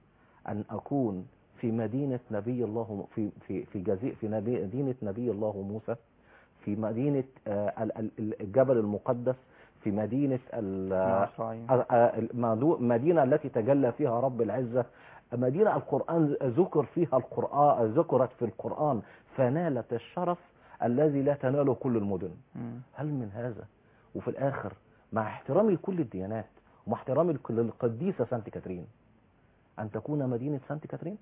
أن أكون في مدينة نبي الله في في في جزيء في نبي مدينة نبي الله موسى في مدينة آه، ال- ال- الجبل المقدس في مدينة ال- عشرين. آه، آه، المدو- المدينة التي تجلى فيها رب العزة مدينة القرآن ذكر فيها القرآن ذكرت في القرآن فنالت الشرف الذي لا تناله كل المدن مم. هل من هذا وفي الآخر مع احترامي لكل الديانات ومع احترامي لكل- للقديسة سانت كاترين أن تكون مدينة سانت كاترين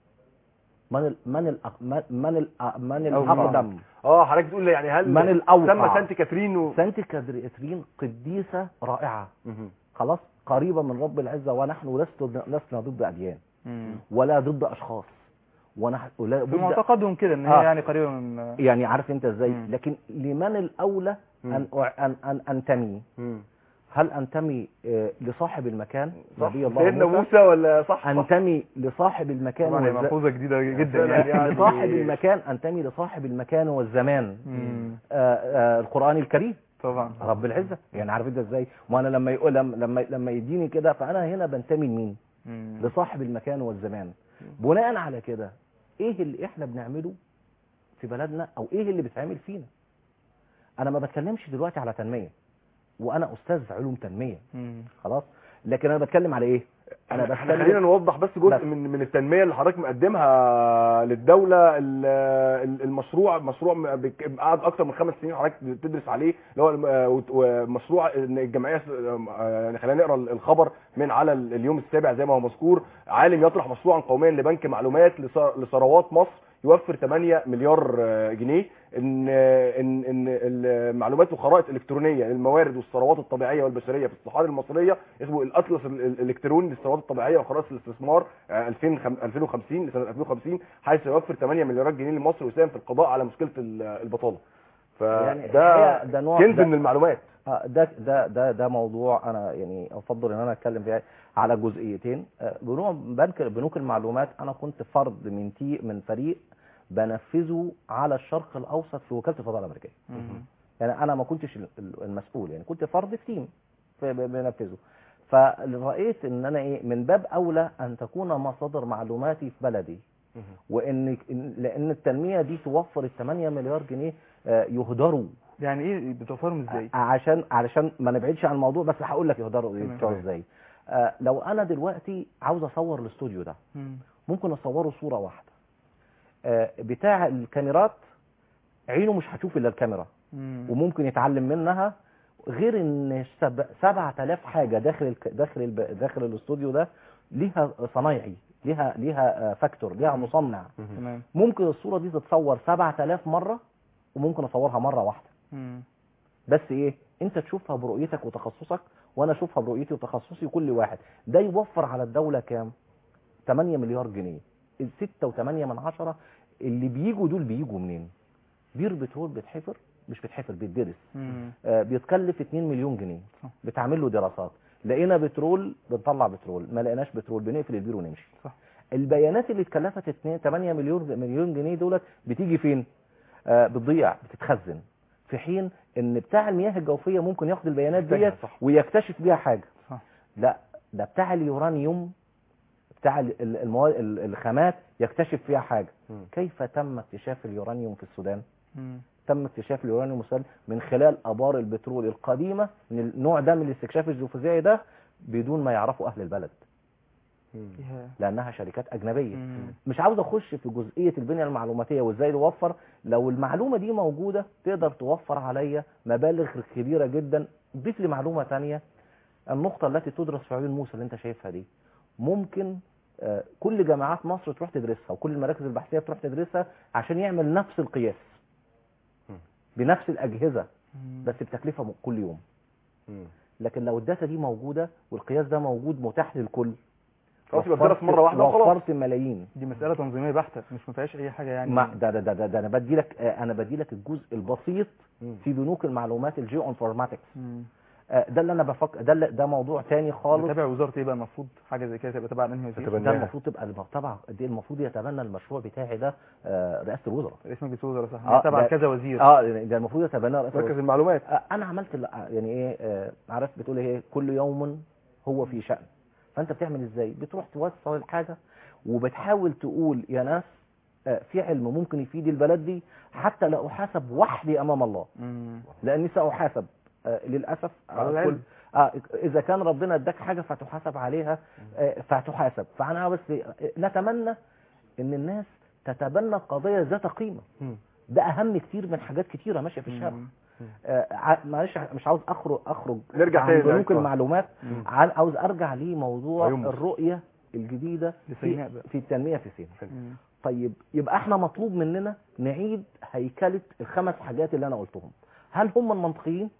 من ال من ال من من, ال من الأقدم اه حضرتك بتقول يعني هل من الأوقع سمى سانت كاترين و... سانت كاترين قديسة رائعة مهم. خلاص قريبة من رب العزة ونحن لسنا لسنا ضد أديان مم. ولا ضد أشخاص ونحن ولا في بد معتقدهم كده ان هي آه. يعني قريبه من يعني عارف انت ازاي مم. لكن لمن الاولى مم. ان أع- ان ان انتمي مم. هل انتمي آه، لصاحب المكان صح نبي الله سيدنا موسى موسى ولا صح صح. انتمي لصاحب المكان طبعا هي والز... ملحوظه جديده جدا فعلا يعني يعني. لصاحب المكان انتمي لصاحب المكان والزمان مم. آه، آه، القران الكريم طبعا رب العزه يعني عارف انت ازاي وانا لما يقول لما لما, لما يديني كده فانا هنا بنتمي لمين مم. لصاحب المكان والزمان بناء على كده ايه اللي احنا بنعمله في بلدنا او ايه اللي بيتعمل فينا انا ما بتكلمش دلوقتي على تنميه وانا استاذ علوم تنميه مم. خلاص لكن انا بتكلم على ايه انا احنا خلينا بتكلم نوضح بس جزء بس. من من التنميه اللي حضرتك مقدمها للدوله ال- ال- المشروع مشروع م- بك- قعد اكتر من خمس سنين حضرتك بتدرس عليه اللي هو الم- آه، وت- ومشروع ان الجمعيه س- آه، يعني خلينا نقرا الخبر من على ال- اليوم السابع زي ما هو مذكور عالم يطرح مشروعا قوميا لبنك معلومات لث- لثروات مصر يوفر 8 مليار آه، جنيه ان ان ان المعلومات والخرائط الالكترونيه للموارد والثروات الطبيعيه والبشريه في الصحاري المصريه اسمه الاطلس ال- ال- الالكتروني للثروات الطبيعيه وخرائط الاستثمار آه، 2000 2050 لسنه 2050 حيث يوفر 8 مليارات جنيه لمصر ويساهم في القضاء على مشكله ال- البطاله يعني فده الحقيقة ده نوع كنز ده- من المعلومات آه، ده ده ده ده موضوع انا يعني افضل ان انا اتكلم فيه على جزئيتين آه، بنوع بنك بنوك المعلومات انا كنت فرد من تي من فريق بنفذه على الشرق الاوسط في وكاله الفضاء الامريكيه مم. يعني انا ما كنتش ال- ال- المسؤول يعني كنت فرد في تيم في- ب- بنفذه فرأيت ان انا ايه من باب اولى ان تكون مصادر معلوماتي في بلدي وان إن- لان التنميه دي توفر ال 8 مليار جنيه آه، يهدروا يعني ايه بتوفرهم ازاي عشان علشان ما نبعدش عن الموضوع بس هقول لك يقدروا تمام. يتوفروا ازاي آه، لو انا دلوقتي عاوز اصور الاستوديو ده مم. ممكن اصوره صوره واحده آه، بتاع الكاميرات عينه مش هتشوف الا الكاميرا مم. وممكن يتعلم منها غير ان سب- 7000 حاجه داخل الك- داخل الب- داخل الاستوديو ده ليها صنايعي ليها ليها آه، فاكتور ليها مصنع تمام ممكن الصوره دي تتصور 7000 مره وممكن اصورها مره واحده مم. بس ايه انت تشوفها برؤيتك وتخصصك وانا اشوفها برؤيتي وتخصصي كل واحد ده يوفر على الدولة كام 8 مليار جنيه الستة وثمانية من عشرة اللي بيجوا دول بيجوا منين بير بترول بيتحفر مش بيتحفر بيتدرس مم. آه بيتكلف 2 مليون جنيه صح. بتعمل له دراسات لقينا بترول بنطلع بترول ما لقيناش بترول بنقفل البير ونمشي صح. البيانات اللي اتكلفت 2 8 مليون مليون جنيه دولت بتيجي فين آه بتضيع بتتخزن في حين ان بتاع المياه الجوفيه ممكن ياخد البيانات ديت صح. ويكتشف بيها حاجه صح. لا ده بتاع اليورانيوم بتاع ال- ال- المواد ال- الخامات يكتشف فيها حاجه مم. كيف تم اكتشاف اليورانيوم في السودان مم. تم اكتشاف اليورانيوم في السودان من خلال ابار البترول القديمه من النوع ده من الاستكشاف الجيوفيزيائي ده بدون ما يعرفوا اهل البلد يا. لانها شركات اجنبيه مم. مش عاوز اخش في جزئيه البنيه المعلوماتيه وازاي نوفر لو المعلومه دي موجوده تقدر توفر عليا مبالغ كبيره جدا ضيف لي معلومه ثانيه النقطه التي تدرس في عيون موسى اللي انت شايفها دي ممكن آه، كل جامعات مصر تروح تدرسها وكل المراكز البحثيه تروح تدرسها عشان يعمل نفس القياس بنفس الاجهزه مم. بس بتكلفه م- كل يوم مم. لكن لو الداتا دي موجوده والقياس ده موجود متاح للكل خلاص يبقى وفرت- الدرس مره واحده وخلاص وفرت ملايين دي مسألة تنظيمية بحتة مش ما فيهاش أي حاجة يعني ما ده ده ده, ده, ده انا بدي لك آه، انا بدي لك الجزء البسيط مم. في بنوك المعلومات الجيو انفورماتكس مم. ده اللي انا بفكر ده اللي- ده موضوع تاني خالص تابع وزارة ايه بقى المفروض حاجة زي كده تبقى تبع انهي وزير تبقى- ده المفروض تبقى طبعا دي المفروض يتبنى المشروع بتاعي ده آه، رئاسه الوزراء اسمك رئيس وزراء صح آه، تبع ده- كذا وزير اه ده المفروض يتبنى رئاسه مركز الوزراء المعلومات آه، انا عملت ال- يعني ايه آه، عارف بتقول ايه كل يوم هو في شأن فانت بتعمل ازاي بتروح توصل الحاجه وبتحاول تقول يا ناس آه، في علم ممكن يفيد البلد دي حتى لا احاسب وحدي امام الله مم. لاني ساحاسب آه، للاسف على آه، العلم. كل- آه، اذا كان ربنا اداك حاجه فتحاسب عليها آه، فتحاسب فانا بس نتمنى ان الناس تتبنى القضيه ذات قيمه مم. ده اهم كتير من حاجات كتيره ماشيه في الشارع مم. آه، ع- معلش مش عاوز اخرج اخرج نرجع عن تاني بنوك للأسواق. المعلومات مم. عن- عاوز ارجع لموضوع عيون مصر. الرؤيه الجديده لسيناء في, بقى. في التنميه في سيناء مم. طيب يبقى احنا مطلوب مننا نعيد هيكله الخمس حاجات اللي انا قلتهم هل هم المنطقيين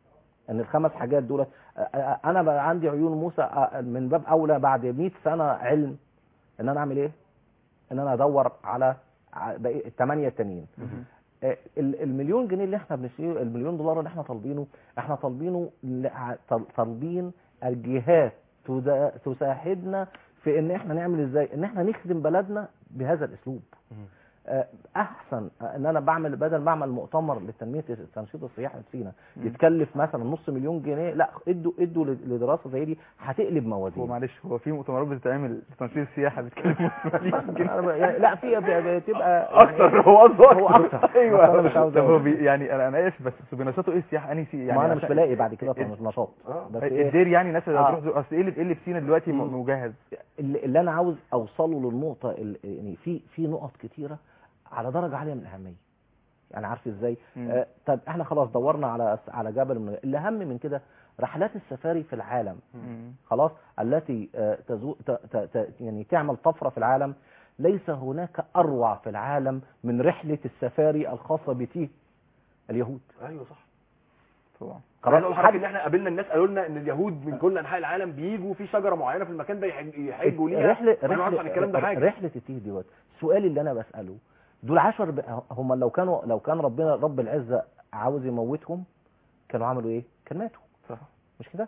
ان الخمس حاجات دول انا بقى عندي عيون موسى آه، من باب اولى بعد 100 سنه علم ان انا اعمل ايه ان انا ادور على ع- باقي الثمانيه التانيين مم. آه، ال- المليون جنيه اللي احنا بنشتريه المليون دولار اللي احنا طالبينه احنا طالبينه ل- ع- طال- طالبين الجهات تدا- تساعدنا في ان احنا نعمل ازاي ان احنا نخدم بلدنا بهذا الاسلوب آه، احسن آه، ان انا بعمل بدل ما اعمل مؤتمر لتنميه التنشيط السياحي في سينا مم. يتكلف مثلا نص مليون جنيه لا ادوا ادوا ل- لدراسه زي دي هتقلب هو موازين معلش هو في مؤتمرات بتتعمل لتنشيط السياحة بتتكلم أنا ب- يعني لا في بتبقى يعني اكتر هو قصده هو اكتر ايوه بس انا مش عاوز طب هو أقول. بي يعني انا انا اسف بس بس بينشطوا ايه السياحة انهي سي يعني ما انا مش عشان- بلاقي بعد كده ال- مش نشاط آه. بس إيه الدير يعني ناس اللي آه. هتروح زو- اصل ايه اللي ايه اللي في سينا دلوقتي م- مم. مجهز اللي اللي انا عاوز اوصله للنقطه ال- يعني في في نقط كتيره على درجه عاليه من الاهميه يعني عارف ازاي مم. آه طب احنا خلاص دورنا على على جبل من الاهم من كده رحلات السفاري في العالم مم. خلاص التي آه، تزو... ت... ت... ت... يعني تعمل طفره في العالم ليس هناك اروع في العالم من رحله السفاري الخاصه بتيه اليهود ايوه صح طبعا خلاص اقول لحضرتك ان احنا قابلنا الناس قالوا لنا ان اليهود من كل انحاء العالم بيجوا في شجره معينه في المكان ده يحج- يحجوا ليها رحله ما نعرفش عن الكلام ده رحله حاجه رحله التيه دوت السؤال اللي انا بساله دول عشر ب... هم لو كانوا لو كان ربنا رب العزه عاوز يموتهم كانوا عملوا ايه كان ماتوا صح مش كده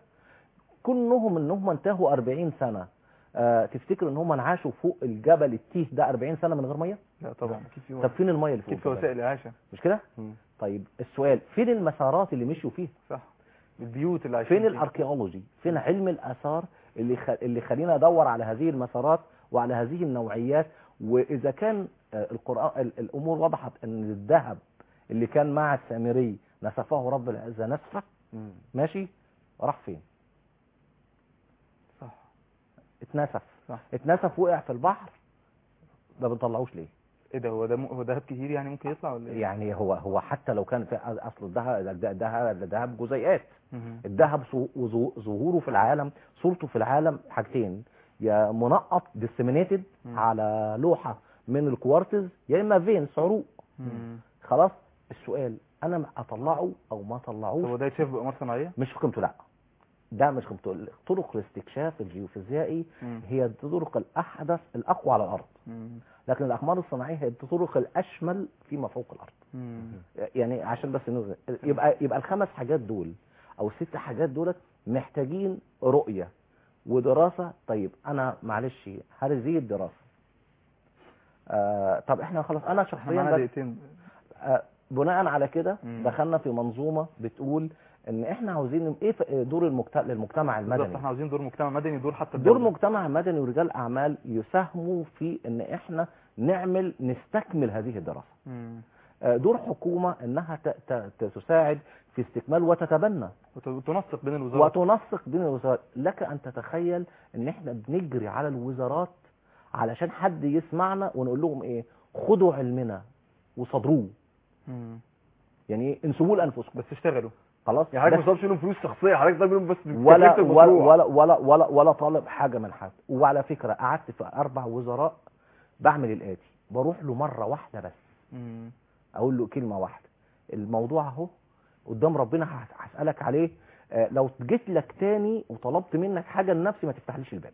كونهم ان هم انتهوا 40 سنه آه تفتكر ان هم عاشوا فوق الجبل التيه ده 40 سنه من غير ميه لا طبعا اكيد في طب فين الميه اللي فوق اكيد في الجبل؟ وسائل الاعاشه مش كده مم. طيب السؤال فين المسارات اللي مشوا فيها صح البيوت اللي عايشين فين فيها. الاركيولوجي فين علم الاثار اللي خ... اللي خلينا ادور على هذه المسارات وعلى هذه النوعيات واذا كان آه، القران ال- الامور وضحت ان الذهب اللي كان مع السامري نسفه رب العزة نسفة مم. ماشي راح فين صح اتنسف صح اتنسف وقع في البحر ما بنطلعوش ليه ايه ده هو ده م- هو دهب كتير يعني ممكن يطلع ولا ايه يعني هو هو حتى لو كان في اصل الذهب الذهب الذهب جزيئات مهم. الذهب ظهو- وظهو- ظهوره في العالم صورته في العالم حاجتين يا منقط ديسيمينيتد مم. على لوحة من الكوارتز يا اما فينس عروق مم. خلاص السؤال انا اطلعه او ما طب هو اطلعوش ده يتشاف بأقمار صناعية مش في قيمته لا ده مش قيمته طرق الاستكشاف الجيوفيزيائي مم. هي الطرق الاحدث الاقوى على الارض مم. لكن الاقمار الصناعيه هي الطرق الاشمل فيما فوق الارض مم. يعني عشان بس نوزن يبقى يبقى الخمس حاجات دول او الست حاجات دولت محتاجين رؤيه ودراسه طيب انا معلش هذه الدراسه آه طب احنا خلاص انا احنا شخصيا معانا بس دقيقتين آه بناء على كده مم. دخلنا في منظومه بتقول ان احنا عاوزين ايه ف- دور المجت... للمجتمع بالظبط المدني احنا عاوزين دور مجتمع مدني دور حتى دور الدولة. مجتمع مدني ورجال اعمال يساهموا في ان احنا نعمل نستكمل هذه الدراسه مم. آه، دور حكومه انها ت- ت- ت- تساعد في استكمال وتتبنى وت- وتنسق بين الوزارات وتنسق بين الوزارات لك ان تتخيل ان احنا بنجري على الوزارات علشان حد يسمعنا ونقول لهم ايه خدوا علمنا وصدروه مم. يعني ايه انسبوه لانفسكم بس اشتغلوا خلاص يعني حضرتك بس ما طلبش منهم فلوس شخصيه حضرتك طالب منهم بس ولا تكلفة ولا المشروع. ولا ولا ولا, ولا, ولا طالب حاجه من حد وعلى فكره قعدت في اربع وزراء بعمل الاتي بروح له مره واحده بس مم. اقول له كلمه واحده الموضوع اهو قدام ربنا هس- هسالك عليه آه، لو جيت لك تاني وطلبت منك حاجه لنفسي ما تفتحليش الباب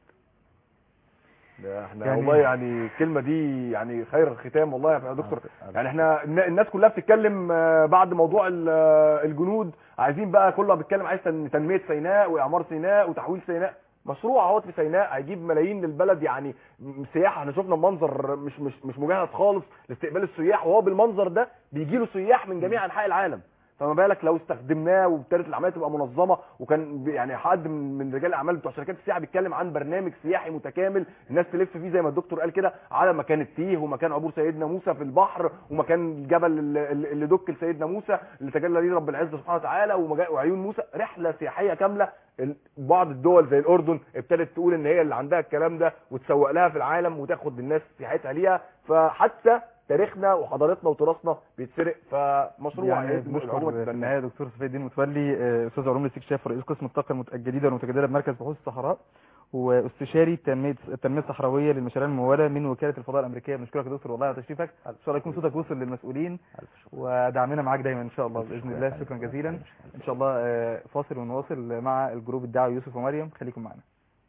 ده احنا يعني- والله يعني الكلمه دي يعني خير الختام والله يا دكتور آه، يعني احنا النا- الناس كلها بتتكلم آه، بعد موضوع ال- آه، الجنود عايزين بقى كله بيتكلم عايز تن- تنميه سيناء واعمار سيناء وتحويل سيناء مشروع اهوت في سيناء هيجيب ملايين للبلد يعني م- سياحه احنا شفنا منظر مش مش مش مجهز خالص لاستقبال السياح وهو بالمنظر ده بيجي له سياح من جميع انحاء العالم فما بالك لو استخدمناه وابتدت العمليه تبقى منظمه وكان ب- يعني حد من من رجال الاعمال بتوع شركات السياحه بيتكلم عن برنامج سياحي متكامل الناس تلف فيه زي ما الدكتور قال كده على مكان التيه ومكان عبور سيدنا موسى في البحر ومكان الجبل اللي, اللي دك لسيدنا موسى اللي تجلى ليه رب العزه سبحانه وتعالى ومجا- وعيون موسى رحله سياحيه كامله ال- بعض الدول زي الاردن ابتدت تقول ان هي اللي عندها الكلام ده وتسوق لها في العالم وتاخد الناس سياحتها ليها فحتى تاريخنا وحضارتنا وتراثنا بيتسرق فمشروع يعني يجب الحكومة بنشكر في تتبناه. النهايه دكتور سيف الدين متولي آه، استاذ علوم الاستكشاف ورئيس قسم الطاقه المت- الجديده والمتجدده بمركز بحوث الصحراء واستشاري تنميه التنميه الصحراويه للمشاريع المموله من وكاله الفضاء الامريكيه بنشكرك يا دكتور والله على تشريفك ان شاء الله يكون صوتك وصل للمسؤولين ألف شكر. ودعمنا معاك دايما ان شاء الله ألف باذن شكر. الله شكرا جزيلا ان شاء الله آه، فاصل ونواصل مع الجروب الدعوي يوسف ومريم خليكم معنا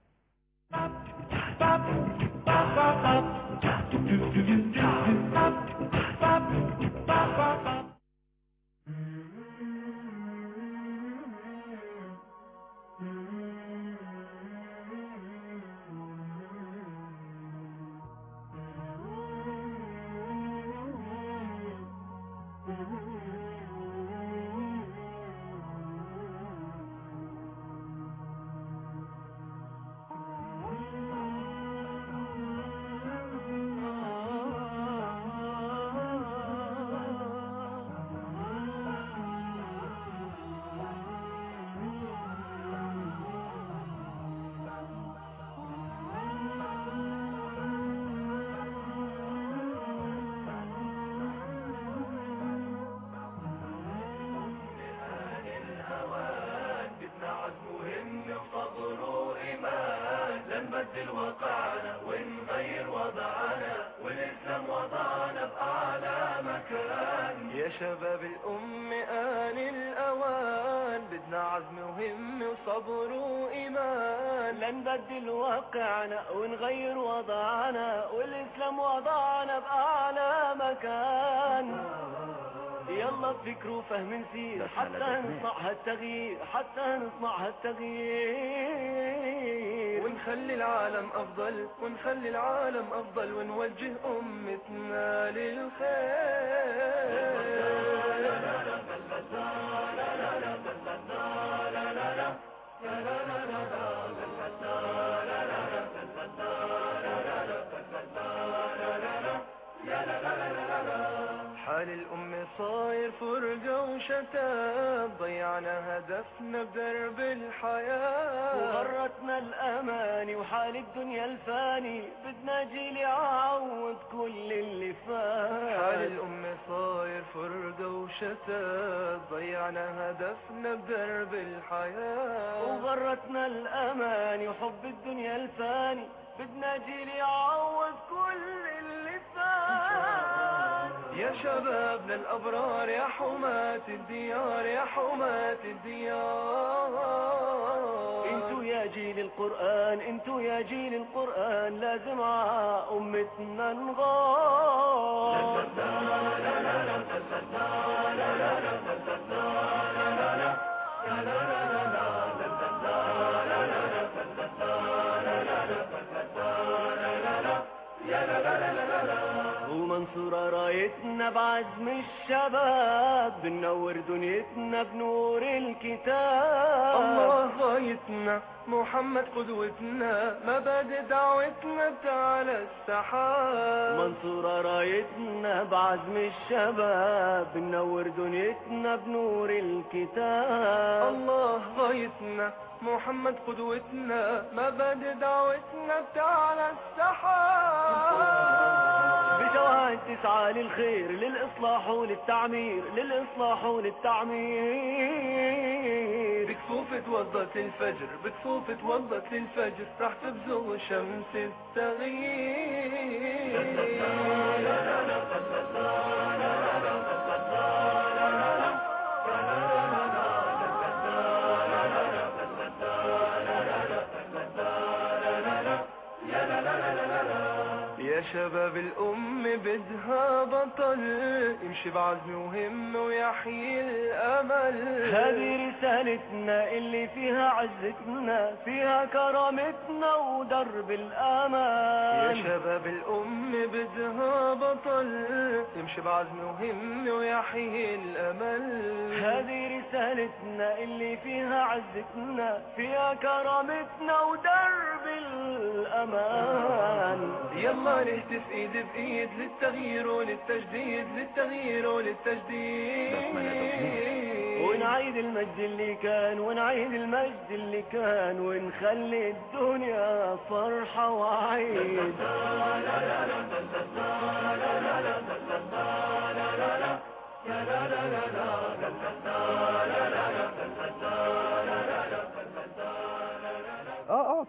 يا شباب الأم آن الأوان بدنا عزم وهم وصبر وإيمان لنبدل واقعنا ونغير وضعنا والإسلام وضعنا بأعلى مكان يلا بفكر وفهم نسير حتى نصنع هالتغيير حتى نصنع هالتغيير ونخلي العالم أفضل ونخلي العالم أفضل ونوجه أمتنا حال الأم صاير فرجة وشتات ضيعنا هدفنا بدرب الحياة وغرتنا الاماني وحال الدنيا الفاني بدنا جيل يعوض كل اللي فات حال الأم صاير فرقة وشتات ضيعنا هدفنا بدرب الحياة وغرتنا الاماني وحب الدنيا الفاني بدنا جيل يعوض كل اللي فات يا شبابنا الأبرار يا حماة الديار يا حماة الديار انتو يا جيل القرآن انتو يا جيل القرآن لازم ع امتنا نغار ومنصورة رايتنا بعزم الشباب بنور دنيتنا بنور الكتاب الله غايتنا محمد قدوتنا مبادئ دعوتنا تعالى السحاب منصورة رايتنا بعزم الشباب بنور دنيتنا بنور الكتاب الله غايتنا محمد قدوتنا مبادئ دعوتنا تعالى السحاب بجوهر تسعى للخير للإصلاح وللتعمير للإصلاح وللتعمير بكفوف توضت الفجر بكفوف توضت الفجر راح تبزغ شمس يا شباب الأم بدها بطل يمشي بعزم وهم ويحيي الأمل هذه رسالتنا اللي فيها عزتنا فيها كرامتنا ودرب يا الأمان شباب الأم بدها بطل يمشي بعزم وهم ويحيي الأمل هذه رسالتنا اللي فيها عزتنا فيها كرامتنا ودرب الأمان يلا نهتف ايد بايد للتغيير وللتجديد للتغيير وللتجديد ونعيد المجد اللي كان ونعيد المجد اللي كان ونخلي الدنيا فرحة وعيد اه اه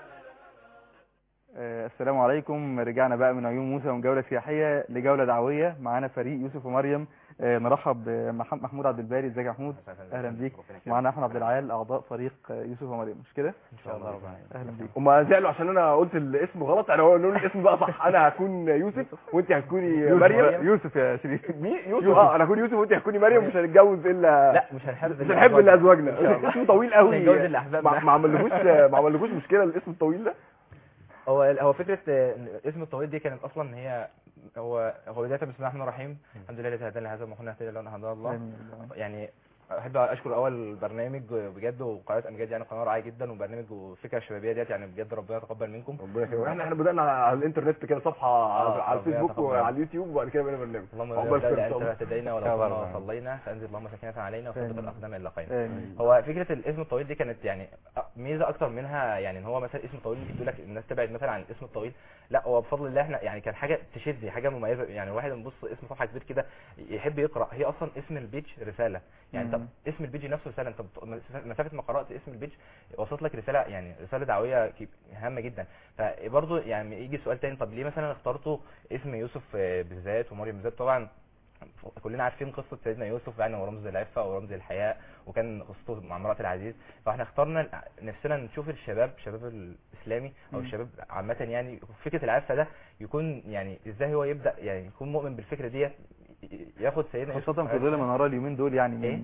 آه، السلام عليكم رجعنا بقى من عيون موسى من جولة سياحية لجولة دعوية معانا فريق يوسف ومريم آه، نرحب بمحمد محمود عبد الباري ازيك يا محمود اهلا بيك معانا احمد عبد العال اعضاء فريق آه، يوسف ومريم مش كده ان شاء الله رب العالمين اهلا بيك هما زعلوا عشان انا قلت الاسم غلط انا هقول لهم الاسم بقى صح انا هكون يوسف وانت هتكوني مريم يوسف يا شريف مين يوسف اه انا هكون يوسف وانت هتكوني مريم مش هنتجوز الا لا مش هنحب مش هنحب الا ازواجنا اسمه طويل قوي هنتجوز اللي أحبابنا. ما ما عملكوش ما عملكوش مشكله الاسم الطويل ده هو هو فكره آه، إن الاسم الطويل دي كانت اصلا هي هو هو بدايه بسم الله الرحمن الرحيم الحمد لله الذي هدانا لهذا وما كنا نهتدي لولا ان هدانا الله آمين. يعني احب اشكر اول البرنامج بجد وقناه امجاد يعني قناه رائعه جدا وبرنامج والفكره الشبابيه ديت يعني بجد ربنا يتقبل منكم ربنا يكرمك احنا احنا بدانا على الانترنت كده صفحه على على ربنا الفيسبوك يتقبل. وعلى اليوتيوب وبعد كده بقينا برنامج اللهم عقبال لا خير إن انت شاء الله. اهتدينا إن شاء الله ولو ربنا. صلينا فانزل اللهم سكينه علينا وثبت آمين. الاقدام الى خير آمين. هو فكره الاسم الطويل دي كانت يعني ميزه اكتر منها يعني ان هو مثلا اسم طويل بيقول لك الناس تبعد مثلا عن الاسم الطويل لا هو بفضل الله احنا يعني كان حاجه تشد حاجه مميزه يعني الواحد يبص اسم صفحه كبير كده يحب يقرا هي اصلا اسم البيج رساله يعني انت مم. اسم البيج نفسه رساله انت بت- مسافه ما قرات اسم البيج وصلت لك رساله يعني رساله دعويه كي- هامه جدا فبرضه يعني يجي سؤال تاني طب ليه مثلا اخترتوا اسم يوسف آه، بالذات ومريم بالذات طبعا كلنا عارفين قصه سيدنا يوسف يعني ورمز العفه ورمز الحياء وكان قصته مع امراه العزيز فاحنا اخترنا نفسنا نشوف الشباب الشباب الاسلامي او مم. الشباب عامه يعني فكره العفه ده يكون يعني ازاي هو يبدا يعني يكون مؤمن بالفكره ديت ياخد سيدنا يوسف خاصة في ظل ما نرى اليومين دول يعني إيه؟ من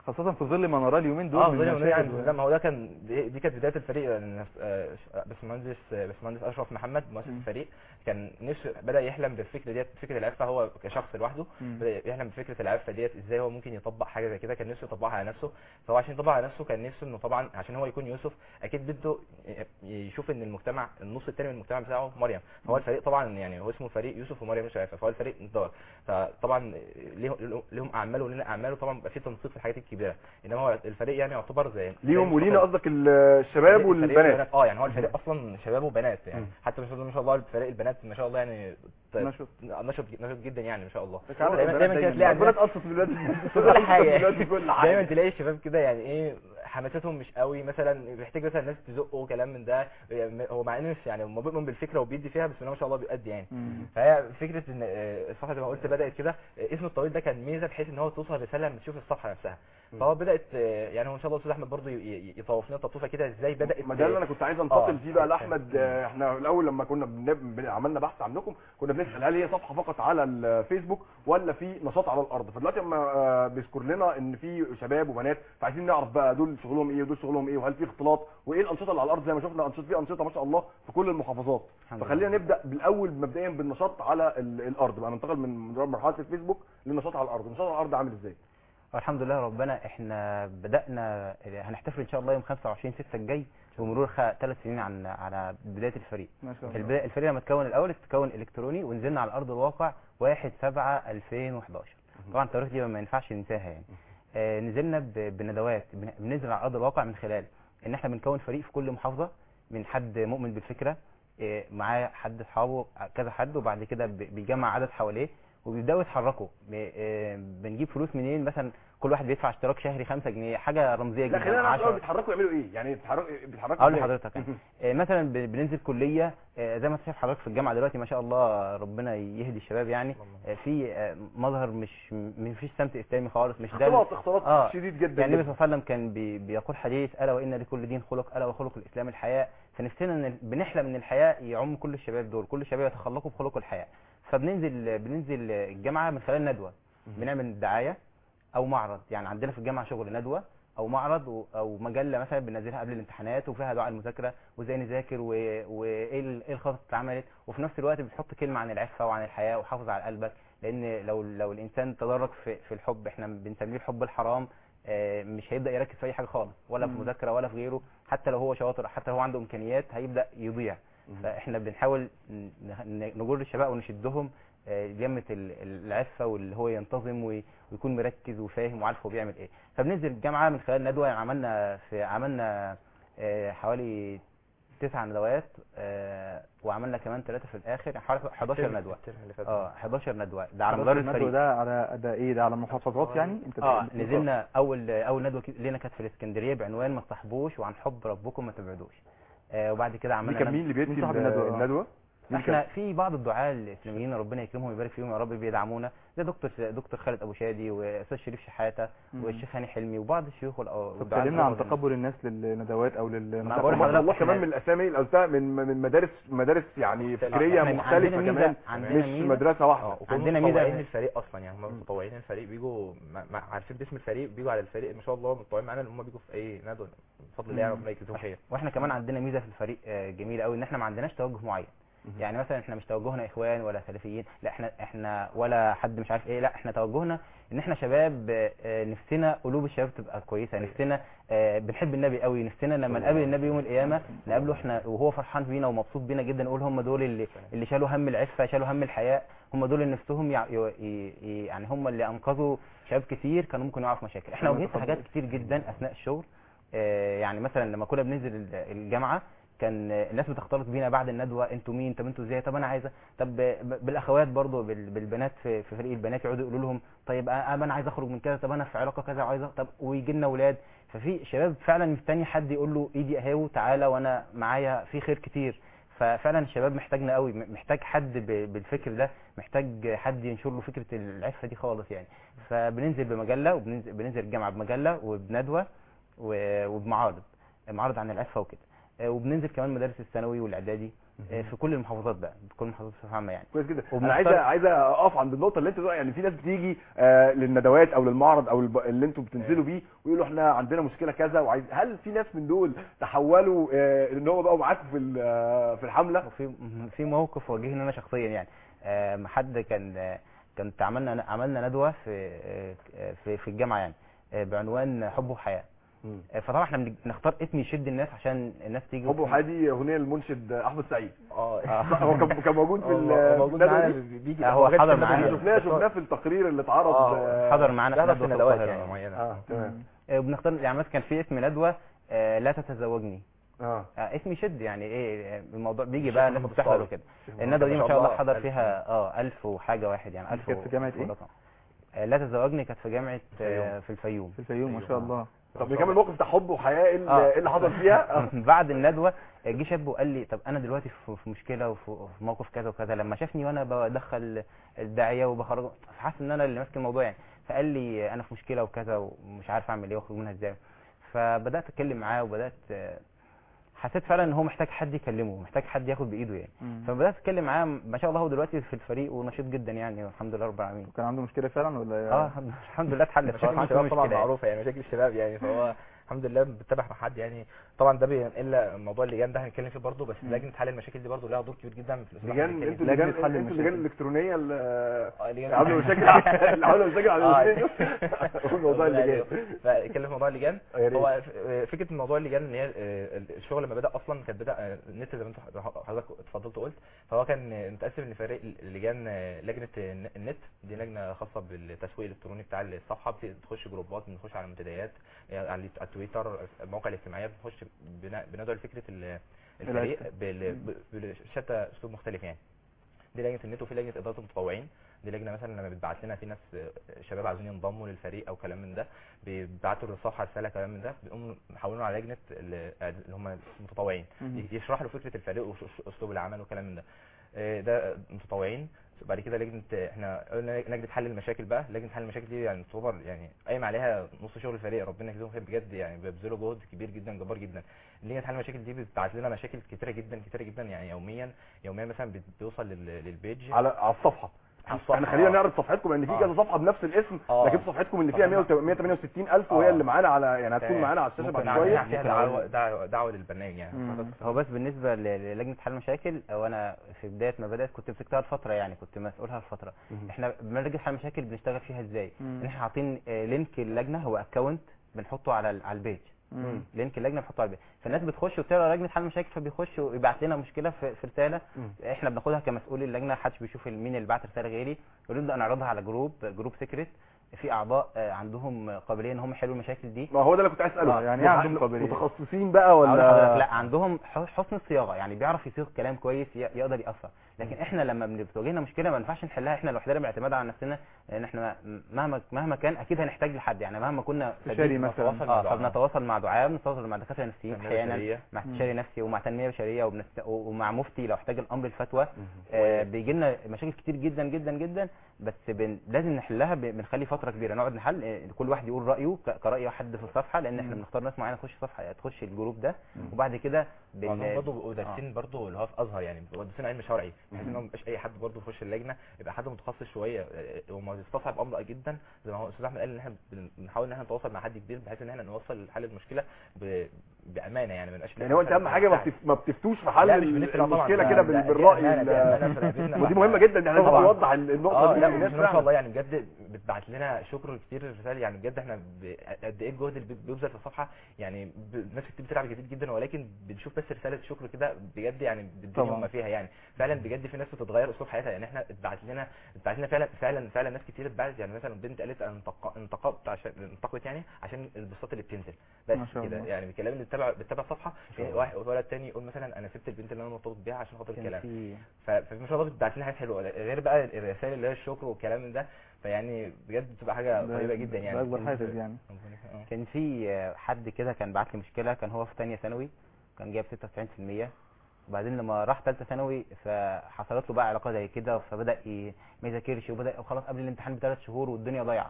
خاصه في ظل ما نراه اليومين دول اه من زي ما مشاهد يعني و- لا ما هو ده كان دي, دي كانت بدايه الفريق لأن، آه، باشمهندس باشمهندس اشرف محمد مؤسس مم. الفريق كان نفسه بدا يحلم بالفكره ديت فكره العفه هو كشخص لوحده مم. بدا يحلم بفكره العفه ديت ازاي هو ممكن يطبق حاجه زي كده كان نفسه يطبقها على نفسه فهو عشان يطبقها على نفسه كان نفسه انه طبعا عشان هو يكون يوسف اكيد بده يشوف ان المجتمع النص الثاني من المجتمع بتاعه مريم فهو الفريق طبعا يعني هو اسمه فريق يوسف ومريم مش عارفه فهو الفريق دار فطبعا ليهم ليهم اعمال ولنا اعمال وطبعا بيبقى في تنسيق في الحاجات الكبيره انما هو الفريق يعني يعتبر زي ليهم زي ولينا مستقل. قصدك الشباب الفريق والبنات اه يعني هو الفريق اصلا شباب وبنات يعني مم. حتى ما شاء الله ما شاء الله فريق البنات ما شاء الله يعني ت- نشط. نشط نشط جدا يعني ما شاء الله بس عارف دايما البنات دايما كده دايماً. تلاقي البنات عندنا- قصت دلوقتي في كل حاجه دلوقتي كل حاجه دايما تلاقي الشباب كده يعني ايه حماستهم مش قوي مثلا بيحتاج مثلا الناس تزقه كلام من ده هو مع انه مش يعني هو بيؤمن بالفكره وبيدي فيها بس إن هو ما شاء الله بيؤدي يعني مم. فهي فكره ان آه، الصفحه زي ما قلت بدات كده آه، اسم الطويل ده كان ميزه بحيث ان هو توصل رساله لما تشوف الصفحه نفسها فهو بدات آه، يعني هو ان شاء الله الاستاذ احمد برضه ي- ي- يطوف لنا تطوفه كده ازاي بدات ما ده اللي انا كنت عايز انتقل آه. فيه بقى لاحمد آه، احنا الاول لما كنا بن- بن- عملنا بحث عنكم كنا بنسال هل هي صفحه فقط على الفيسبوك ولا في نشاط على الارض فدلوقتي لما آه، بيذكر لنا ان في شباب وبنات فعايزين نعرف بقى دول شغلهم ايه ودول شغلهم ايه وهل في اختلاط وايه الانشطه اللي على الارض زي ما شفنا انشطه في انشطه ما شاء الله في كل المحافظات الحمد فخلينا نبدا بالاول مبدئيا بالنشاط على ال- الارض بقى ننتقل من من مرحله الفيسبوك للنشاط على الارض النشاط على الارض عامل ازاي الحمد لله ربنا احنا بدأنا هنحتفل ان شاء الله يوم 25 6 الجاي بمرور ثلاث سنين عن على بداية الفريق ما شاء الله البداية الفريق لما اتكون الاول اتكون الكتروني ونزلنا على ارض الواقع 1 7 2011 طبعا التواريخ دي ما ينفعش ننساها يعني آه نزلنا ب- بندوات بن- بننزل على ارض الواقع من خلال ان احنا بنكون فريق في كل محافظة من حد مؤمن بالفكرة آه، معاه حد اصحابه كذا حد وبعد كده ب- بيجمع عدد حواليه وبيبداوا يتحركوا ب- آه، بنجيب فلوس منين مثلا كل واحد بيدفع اشتراك شهري 5 جنيه حاجه رمزيه لا جدا خلينا نعرف 10 الاول بيتحركوا يعملوا ايه يعني بيتحركوا بيتحركوا اقول إزاي؟ لحضرتك يعني آه، مثلا ب- بننزل كليه آه، زي ما انت شايف حضرتك في الجامعه دلوقتي ما شاء الله ربنا يهدي الشباب يعني آه، في آه، مظهر مش ما فيش سمت اسلامي خالص مش ده اختلاط اختلاط آه. شديد جدا يعني النبي جدا. صلى الله عليه وسلم كان بي بيقول حديث الا وان لكل دين خلق الا وخلق الاسلام الحياء فنفسنا ان بنحلم ان الحياء يعم كل الشباب دول كل الشباب يتخلقوا بخلق الحياء فبننزل بننزل الجامعه من خلال ندوه بنعمل دعايه او معرض يعني عندنا في الجامعه شغل ندوه او معرض و- او مجله مثلا بننزلها قبل الامتحانات وفيها دعاء المذاكره وازاي نذاكر و- وايه ال- ايه الخطط اللي اتعملت وفي نفس الوقت بتحط كلمه عن العفه وعن الحياه وحافظ على قلبك لان لو لو الانسان تدرج في في الحب احنا بنسميه الحب الحرام آه، مش هيبدا يركز في اي حاجه خالص ولا في مم. مذاكره ولا في غيره حتى لو هو شاطر حتى لو هو عنده امكانيات هيبدا يضيع فاحنا بنحاول ن- ن- نجر الشباب ونشدهم آه، لجمة ال- العفة واللي هو ينتظم وي- ويكون مركز وفاهم وعارف هو بيعمل ايه فبننزل الجامعة من خلال ندوة يعني عملنا في عملنا آه، حوالي تسع ندوات آه، وعملنا كمان ثلاثة في الآخر يعني حوالي 11 ندوة الترم اللي فات. اه 11 ندوة ده على خلاص مدار الندوة الفريق ده على ده ايه ده على محافظات يعني انت اه بت- نزلنا اول اول ندوه ك- لينا كانت في الاسكندريه بعنوان ما تصاحبوش وعن حب ربكم ما تبعدوش آه وبعد كده دي عملنا كان ند- مين اللي بيدي مين صاحب ال- الندوة؟ الندوه مين احنا كان؟ في بعض الدعاة الاسلاميين ربنا يكرمهم ويبارك فيهم يا رب بيدعمونا زي دكتور دكتور خالد ابو شادي واستاذ شريف شحاته مم. والشيخ هاني حلمي وبعض الشيوخ والأ- طب والدعاة اتكلمنا عن الأفاضل. تقبل الناس للندوات او بقول للنشاط لحضرتك ما شاء الله إحنا- كمان من الاسامي اللي قلتها من من مدارس مدارس يعني فكريه إحنا مختلفه عندنا ميزة- كمان عندنا مش ميزة- مدرسه واحده اه وكل عندنا متطوعين ميزة- الفريق اصلا يعني هم متطوعين الفريق بيجوا مع- مع- عارفين باسم الفريق بيجوا على الفريق ما شاء الله متطوعين معانا اللي هم بيجوا في اي ندوه بفضل الله يعني ربنا يجزيهم خير واحنا كمان عندنا ميزه في الفريق آه، جميله قوي ان احنا ما عندناش توجه معين يعني مثلا احنا مش توجهنا اخوان ولا سلفيين لا احنا احنا ولا حد مش عارف ايه لا احنا توجهنا ان احنا شباب آه، آه، نفسنا قلوب الشباب تبقى كويسه نفسنا آه، بنحب النبي قوي نفسنا لما نقابل النبي يوم القيامه نقابله احنا وهو فرحان بينا ومبسوط بينا جدا نقول هم دول اللي اللي شالوا هم العفه شالوا هم الحياء هم دول اللي نفسهم يع- ي- ي- يعني هم اللي انقذوا شباب كتير كانوا ممكن يقعوا في مشاكل احنا واجهنا حاجات كتير جدا اثناء الشغل آه، يعني مثلا لما كنا بننزل ال- الجامعه كان آه، الناس بتختلط بينا بعد الندوه انتوا مين طب انتوا ازاي طب انا عايزه طب آه، ب- بالاخوات برضو بال- بالبنات في في فريق البنات يقعدوا يقولوا لهم طيب آه، انا عايز اخرج من كذا طب انا في علاقه كذا وعايزه طب ويجي لنا اولاد ففي شباب فعلا مستني حد يقول له ايدي اهو تعالى وانا معايا في خير كتير ففعلا الشباب محتاجنا قوي م- محتاج حد ب- بالفكر ده محتاج حد ينشر له فكره العفه دي خالص يعني فبننزل بمجله وبننزل بننزل الجامعه بمجله وبندوه و- وبمعارض معارض عن العفه وكده آه، وبننزل كمان مدارس الثانوي والاعدادي آه، في كل المحافظات بقى في كل المحافظات بصفه عامه يعني كويس جدا انا وبنختار- عايز عايز اقف عند النقطه اللي انت بتقول- يعني في ناس بتيجي آه للندوات او للمعرض او الب- اللي انتوا بتنزلوا بيه ويقولوا احنا عندنا مشكله كذا وعايز هل في ناس من دول تحولوا آه ان هم بقوا معاكم في ال- آه، في الحمله وفي في موقف واجهني انا شخصيا يعني آه، حد كان آه، كنت عملنا عملنا ندوه في آه، في في الجامعه يعني آه، بعنوان حب وحياه آه، فطبعا احنا بن- بنختار اسم يشد الناس عشان الناس تيجي حب وحادي اغنيه المنشد احمد سعيد اه هو كان كان موجود في هو ال- موجود الندوة معانا دي؟ بيجي آه، هو غير حضر الندوة معانا. دي. شفناه شفناه في التقرير اللي اتعرض اه حضر معانا في بيحضر ندوه في في ندوات القاهره يعني معينه اه تمام آه، وبنختار يعني مثلا كان في اسم ندوه آه، لا تتزوجني اه آه، اسم يشد يعني ايه آه، الموضوع بيجي الشيخ بقى الناس محمد بتحضر الصالح. وكده الشيخ الندوه دي محمد ما شاء الله الله، حضر ألف. فيها اه 1000 وحاجه واحد يعني 1000 كانت في جامعة و- إيه؟ ورقم. آه، لا تتزوجني كانت في جامعه آه، الفيوم. في الفيوم في الفيوم ما شاء الله طب نكمل الموقف بتاع حب وحياه ايه اللي- آه. إيه اللي حصل فيها آه. بعد الندوه جه شاب وقال لي طب انا دلوقتي في في مشكله وفي وفي موقف كذا وكذا لما شافني وانا بدخل الداعيه وبخرجه فحس ان انا اللي ماسك الموضوع يعني فقال لي انا في مشكله وكذا ومش عارف اعمل ايه واخرج منها ازاي فبدات اتكلم معاه وبدات آه، حسيت فعلا ان هو محتاج حد يكلمه محتاج حد ياخد بايده يعني مم. فبدات اتكلم معاه ما شاء الله هو دلوقتي في الفريق ونشيط جدا يعني والحمد لله رب العالمين كان عنده مشكله فعلا ولا اه الحمد لله اتحلت مشاكل خلاص، ما الشباب فيش طبعا مشكلة يعني. معروفه يعني مشاكل الشباب يعني فهو الحمد لله بتتابع مع حد يعني طبعا ده بينقل موضوع اللجان ده هنتكلم فيه برضه بس مم. لجنه حل المشاكل دي برضه لها دور كبير جدا في الإصلاح لجان المشاكل. انتوا لجنة لجان حل انتوا المشاكل. اللجان الالكترونيه اللي اه لجان عامله مشاكل اللي عامله مشاكل على آه. الاثنين موضوع اللجان فاتكلم في موضوع اللجان آه، يا ريت. هو ف- فكره موضوع اللجان ان هي آه، الشغل لما بدا اصلا كان بدا آه، النت زي ما انت حضرتك اتفضلت وقلت فهو كان متقسم لفريق لجان آه، لجنه الن- النت دي لجنه خاصه بالتسويق الالكتروني بتاع الصفحه بتخش جروبات بنخش على المنتديات يعني على على التويتر المواقع الاجتماعيه بنخش بن- بندعو لفكره ال- الفريق بال- ب- بشتى اسلوب مختلف يعني دي لجنه النت وفي لجنه اداره المتطوعين دي لجنه مثلا لما بتبعت لنا في ناس آه، شباب عايزين ينضموا للفريق او كلام من ده بيبعتوا للصفحه رساله كلام من ده بنقوم محولينه على لجنه ال- اللي هم المتطوعين مم. يشرح له فكره الفريق واسلوب العمل وكلام من ده آه، ده متطوعين بعد كده لجنه احنا قلنا لجنه حل المشاكل بقى لجنه حل المشاكل دي يعني تعتبر يعني قايم عليها نص شغل الفريق ربنا يجزيهم خير بجد يعني بيبذلوا جهد كبير جدا جبار جدا لجنه حل المشاكل دي بتبعت لنا مشاكل كتيره جدا كتيره جدا يعني يوميا يوميا مثلا بت- بتوصل لل- للبيج على على الصفحه على الصفحة، احنا خلينا آه. نعرض صفحتكم لان في آه. كذا صفحه بنفس الاسم آه. لكن صفحتكم اللي فيها صفحة. 168 الف وهي آه. اللي معانا على يعني هتكون تمام. معانا على الشاشه ممكن بعد نعمل شويه فيها دعوه دعوه دعوه للبرنامج يعني مم. هو بس بالنسبه ل- للجنه حل المشاكل او انا في بدايه ما بدات كنت مسكتها لفتره يعني كنت مسؤولها لفتره مم. احنا لما لجنه حل المشاكل بنشتغل فيها ازاي مم. ان احنا حاطين آه، لينك اللجنه هو اكونت بنحطه على ال- على البيج مم. لينك اللجنه بنحطه على البيج فالناس بتخش وتقرا لجنه حل المشاكل فبيخش ويبعت لنا مشكله في, في رساله مم. احنا بناخدها كمسؤول اللجنه محدش بيشوف مين اللي بعت رساله غيري ونبدا نعرضها على جروب جروب سيكريت في اعضاء آه، عندهم قابليه ان هم يحلوا المشاكل دي ما هو ده اللي كنت عايز اساله آه، يعني ايه عندهم قابلية؟ متخصصين بقى أقول لحضرتك ولا لا عندهم ح- حسن الصياغه يعني بيعرف يصيغ كلام كويس ي- يقدر ياثر لكن احنا لما بن- بتواجهنا مشكله ما ينفعش نحلها احنا لوحدنا باعتماد على نفسنا لان احنا م- مهما مهما كان اكيد هنحتاج لحد يعني مهما كنا استشاري فدي- مثلا. نتواصل مع اه دعاء. فبنتواصل مع دعاء بنتواصل مع دكاتره نفسيين تنمية احيانا بشرية. مع مم. استشاري نفسي ومع تنميه بشريه وبنست... ومع مفتي لو احتاج الامر الفتوى آه بيجي لنا مشاكل كتير جدا جدا جدا بس بن... لازم نحلها ب... بنخلي فتره كبيره نقعد نحل آه، كل واحد يقول رايه ك... كراي حد في الصفحه لان احنا مم. بنختار ناس معينه تخش الصفحه تخش الجروب ده وبعد كده معظمهم برضه بيبقوا دارسين برضه اللي هو في ازهر يعني بيبقوا دارسين علم شرعي بحيث ان هو ما يبقاش اي حد برضه يخش اللجنه يبقى حد متخصص شويه آه، وما يستصعب امر جدا زي ما هو استاذ احمد قال ان احنا بن- بنحاول ان احنا نتواصل مع حد كبير بحيث ان احنا نوصل حل المشكله ب... بامانه يعني ما نبقاش يعني هو انت اهم حاجه ما, بتف... ما بتفتوش في حل لا، مش بنفرق طبعاً. المشكله ده- كده ده- بال- دي بالراي أمانة، ال- دي أمانة في رقبتنا. ودي مهمه جدا ان احنا لازم طبعاً. نوضح النقطه اه دي لا للناس بسم الله ما شاء فعلاً. الله يعني بجد بتبعت لنا شكر كتير رسائل يعني بجد احنا ب- قد ايه الجهد اللي بيبذل في الصفحه يعني ب- ناس كتير بتتعب كتير جدا ولكن بنشوف بس رساله شكر كده بجد يعني بتديهم طبعاً. ما فيها يعني فعلا بجد في ناس بتتغير اسلوب حياتها يعني احنا اتبعت لنا اتبعت لنا فعلا فعلا فعلا ناس كتير اتبعت يعني مثلا بنت قالت انا انتق- انتقبت عشان انتقبت يعني عشان البوستات اللي بتنزل بس ما شاء كده الله. يعني الكلام اللي بتتابع بتتابع الصفحه واحد ولد تاني يقول مثلا انا سبت البنت اللي انا مرتبط بيها عشان خاطر كان الكلام في ف- فما شاء الله بتبعت لنا حاجات حلوه غير بقى الرسائل اللي هي الشكر والكلام من ده فيعني بجد بتبقى حاجه ده- طيبه جدا يعني ده اكبر كان- حافز يعني آه. كان في آه، حد كده كان بعت لي مشكله كان هو في ثانيه ثانوي كان جايب 96% وبعدين لما راح ثالثه ثانوي فحصلت له بقى علاقه زي كده فبدا ي- ما يذاكرش وبدا وخلاص قبل الامتحان بثلاث شهور والدنيا ضايعه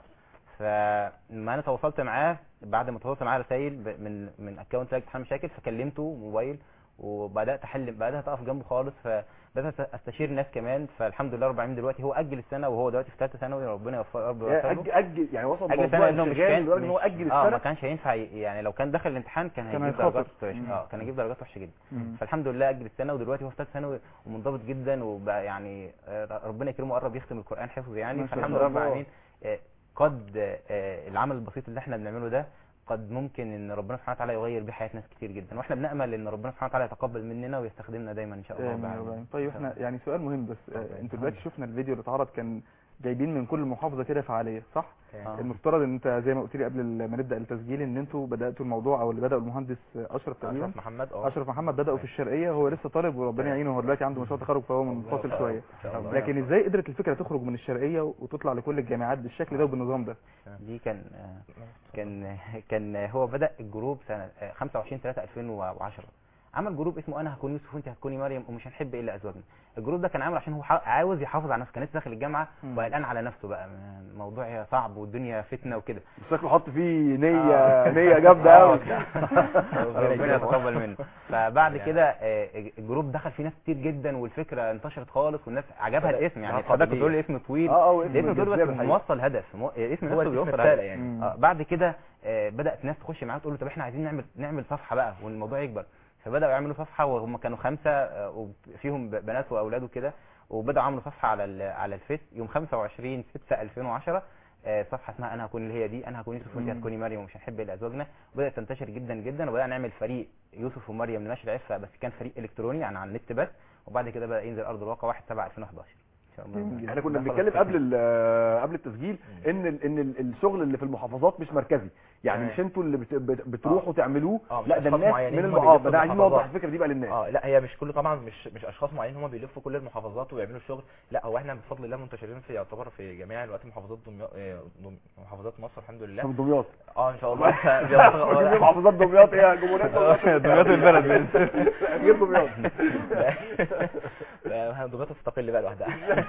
فلما انا تواصلت معاه بعد ما تواصلت معاه رسائل ب- من من اكونت لجنه حل مشاكل فكلمته موبايل وبدات احل بدات اقف جنبه خالص فبدات استشير ناس كمان فالحمد لله رب العالمين دلوقتي هو اجل السنه وهو دلوقتي في ثالثه ثانوي ربنا يوفقه يا رب يا ويوفقه اجل اجل يعني وصل اجل موضوع سنه انه مش الانشغال كان لدرجه ان هو مش- اجل اه ما السنه كانش هينفع ي- يعني لو كان دخل الامتحان كان كان هيجيب هيتخطف. درجات مم. اه كان هيجيب درجات وحشه جدا مم. فالحمد لله اجل السنه ودلوقتي هو في ثالثه ثانوي ومنضبط جدا وبقى يعني آه، ربنا يكرمه قرب يختم القران حفظ يعني ما شاء فالحمد الله. لله رب العالمين آه، قد آه، العمل البسيط اللي احنا بنعمله ده قد ممكن ان ربنا سبحانه وتعالى يغير بيه حياه ناس كتير جدا واحنا بنامل ان ربنا سبحانه وتعالى يتقبل مننا ويستخدمنا دايما ان شاء الله رب آمين يا رب العالمين. العالمين. طيب احنا يعني سؤال مهم بس آه، انتوا دلوقتي شفنا الفيديو اللي اتعرض كان جايبين من كل محافظه كده فعاليه صح آه. المفترض ان انت زي ما قلت لي قبل ما نبدا التسجيل ان انتوا بداتوا الموضوع او اللي بداوا المهندس اشرف تقريبا اشرف محمد اه اشرف محمد بداوا في الشرقيه هو لسه طالب وربنا يعينه هو دلوقتي عنده مشروع تخرج فهو منفصل شويه ان شاء الله لكن ازاي قدرت الفكره تخرج من الشرقيه وتطلع لكل الجامعات بالشكل ده وبالنظام ده دي كان كان كان هو بدأ الجروب سنة 25 3 2010 عمل جروب اسمه انا هكون يوسف وانت هتكوني مريم ومش هنحب الا ازواجنا الجروب ده كان عامل عشان هو حا- عاوز يحافظ على نفسه كان لسه داخل الجامعه مم. وقلقان على نفسه بقى الموضوع صعب والدنيا فتنه وكده بس شكله حط فيه نيه آه. نيه جامده قوي ربنا يتقبل منه فبعد كده آه، الجروب دخل فيه ناس كتير جدا والفكره انتشرت خالص والناس عجبها بدأ- الاسم يعني آه، حضرتك طبيعي. بتقول لي اسم طويل اه اه واسم الاسم طويل جذاب بس الحقيقة. موصل هدف مو- الاسم هو نفسه الاسم بيوصل الرسالة هدف يعني مم. آه، بعد كده آه، بدات ناس تخش معاه تقول له طب احنا عايزين نعمل نعمل صفحه بقى والموضوع يكبر فبداوا يعملوا صفحه وهم كانوا خمسه آه، وفيهم ب- بنات واولاد وكده وبداوا عملوا صفحه على ال- على الفيس يوم 25 6 2010 آه، صفحه اسمها انا هكون اللي هي دي انا هكون يوسف وانت مم. هتكوني مريم ومش هنحب الا ازواجنا وبدات تنتشر جدا جدا وبدانا نعمل فريق يوسف ومريم لنشر عفه بس كان فريق الكتروني يعني على النت بس وبعد كده بدا ينزل ارض الواقع 1 7 2011 ان شاء الله احنا كنا بنتكلم قبل ال- قبل التسجيل ان ال- ان ال- الشغل اللي في المحافظات مش مركزي يعني تمام. مش انتوا اللي بت- بت- بتروحوا تعملوه اه، مش لا ده أشخاص الناس معينين من هم المحافظات بيلفوا ده عايزين المحافظات. نوضح الفكره دي بقى للناس اه لا هي مش كله طبعا مش مش اشخاص معينين هم بيلفوا كل المحافظات ويعملوا الشغل لا هو احنا بفضل الله منتشرين في يعتبر في جميع الوقت محافظات دمياط آه، دم- محافظات مصر الحمد لله من دمياط اه ان شاء الله جميع محافظات دمياط ايه يا جمهوريه دمياط البلد غير دمياط لا لا، دمياط تستقل بقى لوحدها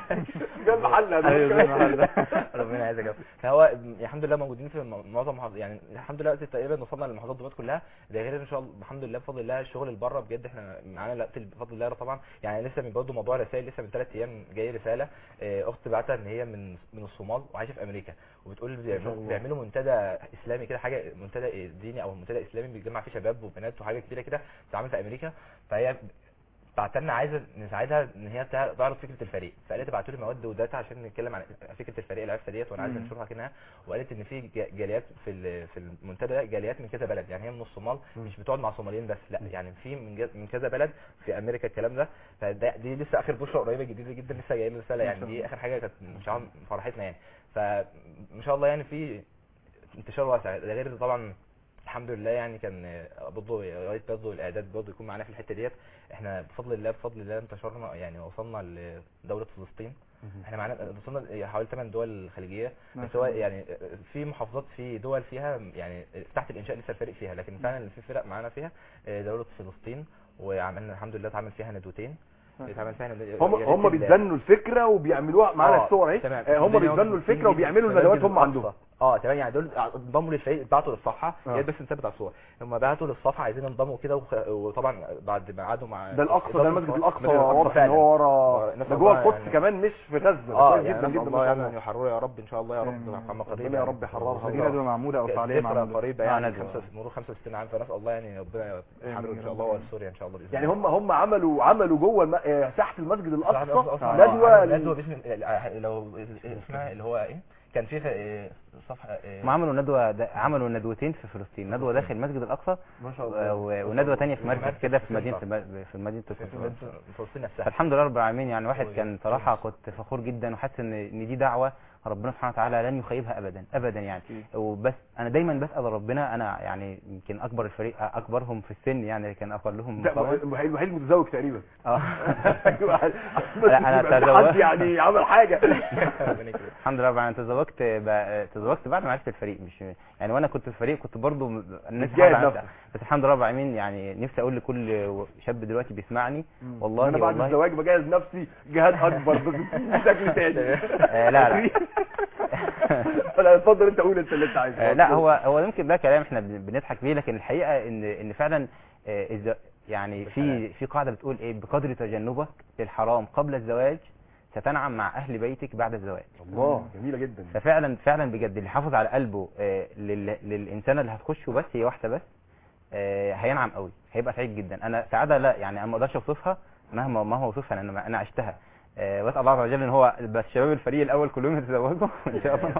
جنب محل ايوه زي ما حل ربنا يعزك يا رب. فهو الحمد لله موجودين في م- معظم محافظات يعني الحمد لله دلوقتي تقريبا وصلنا لمحافظات دمياط كلها ده غير ان شاء الله الحمد لله بفضل الله الشغل اللي بره بجد احنا معانا دلوقتي بفضل الله طبعا يعني لسه من برضه موضوع رسائل لسه من ثلاث ايام جاي رساله آه، اخت بعتها ان هي من من الصومال وعايشه في امريكا وبتقول بيعملوا, بيعملوا منتدى اسلامي كده حاجه منتدى ديني او منتدى اسلامي بيجمع فيه شباب وبنات وحاجه كبيره كده بتتعمل في امريكا فهي بعت لنا عايزه نساعدها ان هي تع- تعرض فكره الفريق فقالت ابعتوا لي مواد وداتا عشان نتكلم عن فكره الفريق العفه ديت وانا عايز مم. انشرها كده وقالت ان في جا- جاليات في ال- في المنتدى ده جاليات من كذا بلد يعني هي من الصومال مش بتقعد مع صوماليين بس لا يعني في من جا- من كذا بلد في امريكا الكلام ده فده دي لسه اخر بشره قريبه جديده جدا لسه جايه من رساله يعني دي اخر حاجه كانت مش عارف فرحتنا يعني فان شاء الله يعني في انتشار واسع ده غير طبعا الحمد لله يعني كان برضه لغايه برضه الاعداد برضه يكون معانا في الحته ديت احنا بفضل الله بفضل الله انتشرنا يعني وصلنا لدوله فلسطين احنا معانا وصلنا حوالي 8 دول خليجيه ما بس شاء هو الله. يعني في محافظات في دول فيها يعني تحت الانشاء لسه الفريق فيها لكن فعلا اللي في فرق معانا فيها دوله فلسطين وعملنا الحمد لله اتعمل فيها ندوتين اتعمل فيها ندوتين هم هم بيتبنوا الفكره وبيعملوها معانا آه، الصور اهي تمام. آه، هم الدنيا بيتبنوا الفكره بتيجي وبيعملوا في الندوات مسجد هم عندهم الأقصى. اه تمام يعني دول انضموا للفريق بعتوا للصفحه آه. يا بس نثبت على الصور هم بعتوا للصفحه عايزين ينضموا كده وخ- وطبعا بعد ما قعدوا مع ده الاقصى ده المسجد الاقصى المسجد الأقصى واضح ان فعلا. هو ورا نسأل ده جوه الله القدس يعني- كمان مش في غزه ده اه كويس يعني جدا نسأل جدا الله ما شاء يعني الله ان يحرروا يا رب ان شاء الله يا رب آمين. عما قريب ربنا يا رب يحررها دي ندوه معموله او فعاليه ذكرى معموله قريبه آه، يعني ندوة. خمسة مرور 65 عام فنسال الله يعني ربنا يحرر ان شاء الله آمين. وسوريا ان شاء الله باذن يعني الله. هم هم عملوا عملوا جوه الم... آه، تحت المسجد الاقصى ندوه ندوه ندوه باسم لو اسمها اللي هو ايه كان في آه، صفحه آه، هم عملوا ندوه دا عملوا ندوتين في فلسطين ندوه داخل المسجد الاقصى ما شاء و- و- وندوه تانية في مركز كده في مدينه في مدينه في القدس فلسطين نفسها فالحمد لله رب العالمين يعني واحد كان وجميل. صراحه كنت فخور جدا وحاسس ان ان دي دعوه ربنا سبحانه وتعالى لن يخيبها ابدا ابدا يعني وبس انا دايما بسال ربنا انا يعني يمكن اكبر الفريق اكبرهم في السن يعني كان اقلهم ده طبعا الوحيد الوحيد المتزوج تقريبا اه لا أنا حد تزوجت. يعني عمل حاجه ربنا يكرمك. الحمد لله رب العالمين تزوجت ب- تزوجت بعد ما عرفت الفريق مش يعني وانا كنت في الفريق كنت برضو م- الناس بتجاهد حاولت- نفسك. بس الحمد لله رب العالمين يعني نفسي اقول لكل شاب دلوقتي بيسمعني والله انا بعد والله الزواج بجهز نفسي جهاد اكبر بس بشكل تاني آه، لا لا لا اتفضل انت قول انت اللي انت عايزه آه، لا هو هو يمكن ده كلام احنا بن- بنضحك بيه لكن الحقيقه ان ان فعلا آه، الز- يعني في في قاعده بتقول ايه بقدر تجنبك للحرام قبل الزواج ستنعم مع اهل بيتك بعد الزواج الله جميله جدا ففعلا فعلا بجد اللي حافظ على قلبه آه، لل- للانسانه اللي هتخشه بس هي واحده بس آه، هينعم قوي هيبقى سعيد جدا انا سعاده لا يعني انا ما اقدرش اوصفها مهما ما هو وصفها لان انا عشتها آه، واسال الله عز وجل ان هو بس شباب الفريق الاول كلهم يتزوجوا ان شاء الله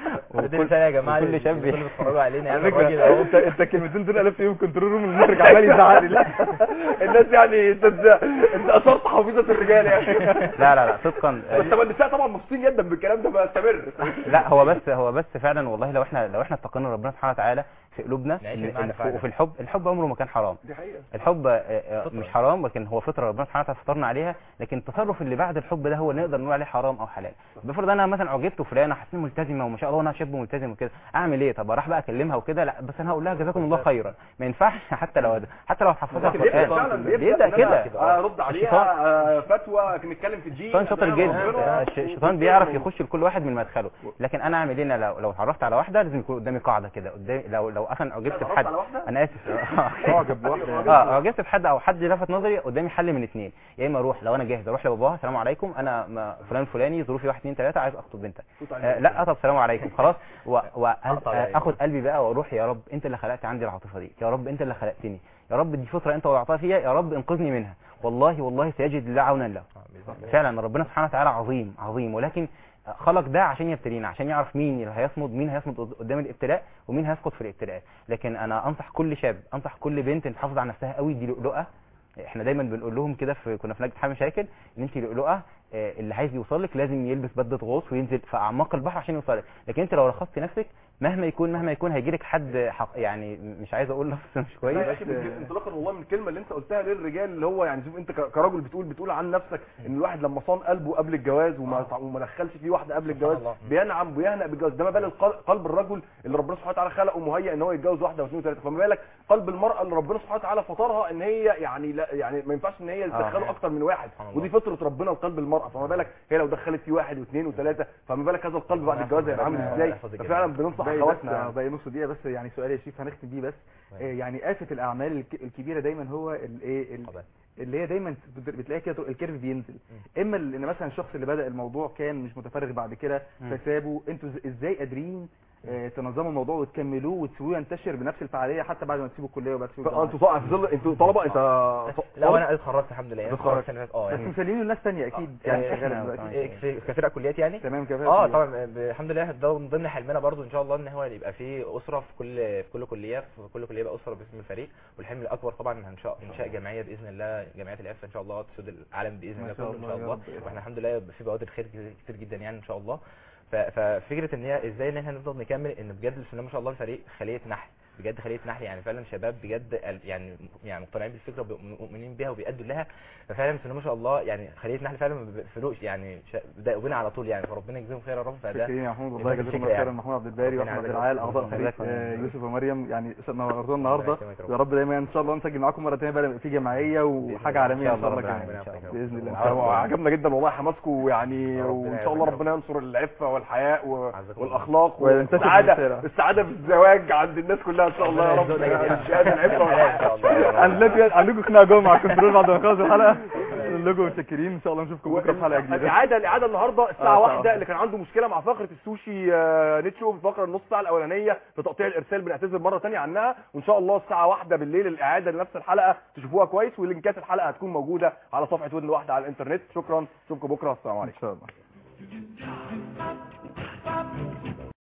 دي رسالة يا جماعة وكل شاب اللي بيتفرجوا علينا على يعني فكره الراجل اهو انت انت الكلمتين دول الف فيهم كنترول روم المخرج عمال يزعق لي لا الناس يعني انت انت اثرت حافظه الرجال يا اخي لا لا لا صدقا آه، بس طبعا النساء طبعا مبسوطين جدا بالكلام ده فاستمر لا هو بس هو بس فعلا والله لو احنا لو احنا اتقينا ربنا سبحانه وتعالى في قلوبنا نعيش إن- المعنى إن- فعلا. وفي الحب الحب عمره ما كان حرام دي حقيقه الحب آه، آه، فطرة. مش حرام لكن هو فطره ربنا سبحانه وتعالى فطرنا عليها لكن التصرف اللي بعد الحب ده هو اللي نقدر نقول عليه حرام او حلال بفرض انا مثلا عجبت فلانه حسيت ملتزمه وما شاء الله وانا شاب ملتزم وكده اعمل ايه طب اروح بقى اكلمها وكده لا بس انا هقول لها جزاكم الله خيرا ما ينفعش حتى لو حتى لو حفظها لكن بيبدا القران فعلا بيبدا كده ارد عليها آه، فتوى نتكلم في الدين الشيطان شاطر أنا جدا ربنا، الش- الشيطان بيعرف يخش لكل واحد من مدخله لكن انا اعمل ايه أنا لو لو اتعرفت على واحده لازم يكون قدامي قاعده كده قدامي لو لو اصلا اعجبت اتعرفت بحد على واحدة؟ انا اسف معجب بواحده اه اعجبت بحد او حد لفت نظري قدامي حل من اثنين يا اما اروح لو انا جاهز اروح لباباها السلام عليكم انا ما- فلان فلاني ظروفي 1 2 3 عايز اخطب بنتك آه لا طب السلام عليكم خلاص أقطع يعني. واخد قلبي بقى واروح يا رب انت اللي خلقت عندي العاطفه دي يا رب انت اللي خلقتني يا رب دي فطره انت وضعتها فيها يا رب انقذني منها والله والله سيجد الله عونا له فعلا ربنا سبحانه وتعالى عظيم عظيم ولكن خلق ده عشان يبتلينا عشان يعرف مين اللي هيصمد مين هيصمد قدام الابتلاء ومين هيسقط في الابتلاء لكن انا انصح كل شاب انصح كل بنت ان تحافظ على نفسها قوي دي لؤلؤه احنا دايما بنقول لهم كده في كنا في لجنه حل مشاكل ان انت لؤلؤه آه، اللي عايز يوصل لك لازم يلبس بدله غوص وينزل في اعماق البحر عشان يوصل لك لكن انت لو رخصت نفسك مهما يكون مهما يكون هيجي لك حد حق يعني مش عايز اقول لفظ مش كويس لا يا اخي من- انطلاقا والله من الكلمه اللي انت قلتها للرجال اللي هو يعني شوف انت ك- كرجل بتقول بتقول عن نفسك ان الواحد لما صان قلبه قبل الجواز وما وما دخلش فيه واحده قبل الجواز الله. بينعم ويهنأ بالجواز ده ما بال القل- قلب الرجل اللي ربنا سبحانه وتعالى خلقه مهيئ ان هو يتجوز واحده واثنين وثلاثه فما بالك قلب المراه اللي ربنا سبحانه وتعالى فطرها ان هي يعني لا يعني ما ينفعش ان هي تدخله اكتر من واحد سبحان الله. ودي فطره ربنا لقلب المراه فما بالك هي لو دخلت فيه واحد واثنين وثلاثه فما بالك هذا القلب بعد الجواز هيبقى عامل ازاي ففعلا بننصح باقي اخواتنا بس يعني. باقي نص دقيقه بس يعني سؤال يا شريف هنختم بيه بس آه، يعني آفة الأعمال الك- الكبيرة دايما هو الايه ال- اللي هي دايما بت- بتلاقي كده الكيرف بينزل اما ال- ان مثلا الشخص اللي بدأ الموضوع كان مش متفرغ بعد كده مم. فسابه انتوا ز- ازاي قادرين آه، تنظموا الموضوع وتكملوه وتسيبوه ينتشر بنفس الفعاليه حتى بعد ما تسيبوا الكليه وبعد تسيبوا انتوا صح في ظل انتوا طلبه انت لا وانا اتخرجت الحمد لله يعني اتخرجت. السنة اللي فاتت. اه بس يعني مسلمين الناس تانية اكيد يعني يعني شغالة احنا دلوقتي إيه، في كفرق كليات يعني تمام كفايه اه طبعا ب- الحمد لله ده من ضمن حلمنا برضو ان شاء الله ان هو يبقى في اسره في كل في كل كليه في كل كليه يبقى اسره باسم الفريق والحلم الاكبر طبعا انشاء انشاء جمعيه باذن الله جمعيه العفه ان شاء الله تسود العالم باذن ما الله شاء كله ان الله شاء يا الله رب. واحنا الحمد لله في بوادر خير كتير جدا يعني ان شاء الله ف- ففكره ان هي ازاي ان احنا نفضل نكمل ان بجد بسم الله ما شاء الله الفريق خليه نحل بجد خليه نحل يعني فعلا شباب بجد ال- يعني يعني مقتنعين بالفكره ومؤمنين بيها وبيأدوا لها ففعلا بسم الله ما شاء الله يعني خليه نحل فعلا ما بيقفلوش يعني شا- بدأوا بينا على طول يعني فربنا يجزيهم خير يا رب فده شكرا يا محمود والله ده جزاكم الفكرة الله خيرا يعني. محمود عبد الباري ربنا واحمد يعزك. العال اعضاء ربنا فريق يكرمك. آه، يوسف ومريم يعني نورتونا النهارده يكرمك يا رب. ويا رب دايما ان شاء الله نسجل معاكم مره ثانيه بقى في جمعيه وحاجه عالميه ان شاء الله رب كمان العالمين. إن شاء الله. باذن الله آه، عجبنا جدا والله حماسكم يعني ربنا وان شاء الله يعزك. ربنا ينصر العفه والحياء و- عزكم والاخلاق وينتشر والسعاده الرسالة. السعاده في الزواج عند الناس كلها ان شاء الله يا رب ربنا يرزقنا جميعا. الشهاده العفه ان شاء الله عندكم عندكم خناقه جوه مع الكنترول بعد ما نخلص الحلقه نقول لكم متشكرين ان شاء الله نشوفكم بكره في حلقه جديده الاعاده الاعاده النهارده الساعه آه، واحدة ساعة. اللي كان عنده مشكله مع فقره السوشي آه، نيتشو في الفقره النص ساعه الاولانيه في تقطيع الارسال بنعتذر مره ثانيه عنها وان شاء الله الساعه واحدة بالليل الاعاده لنفس الحلقه تشوفوها كويس ولينكات الحلقه هتكون موجوده على صفحه ودن واحده على الانترنت شكرا اشوفكم بكره السلام عليكم ان شاء الله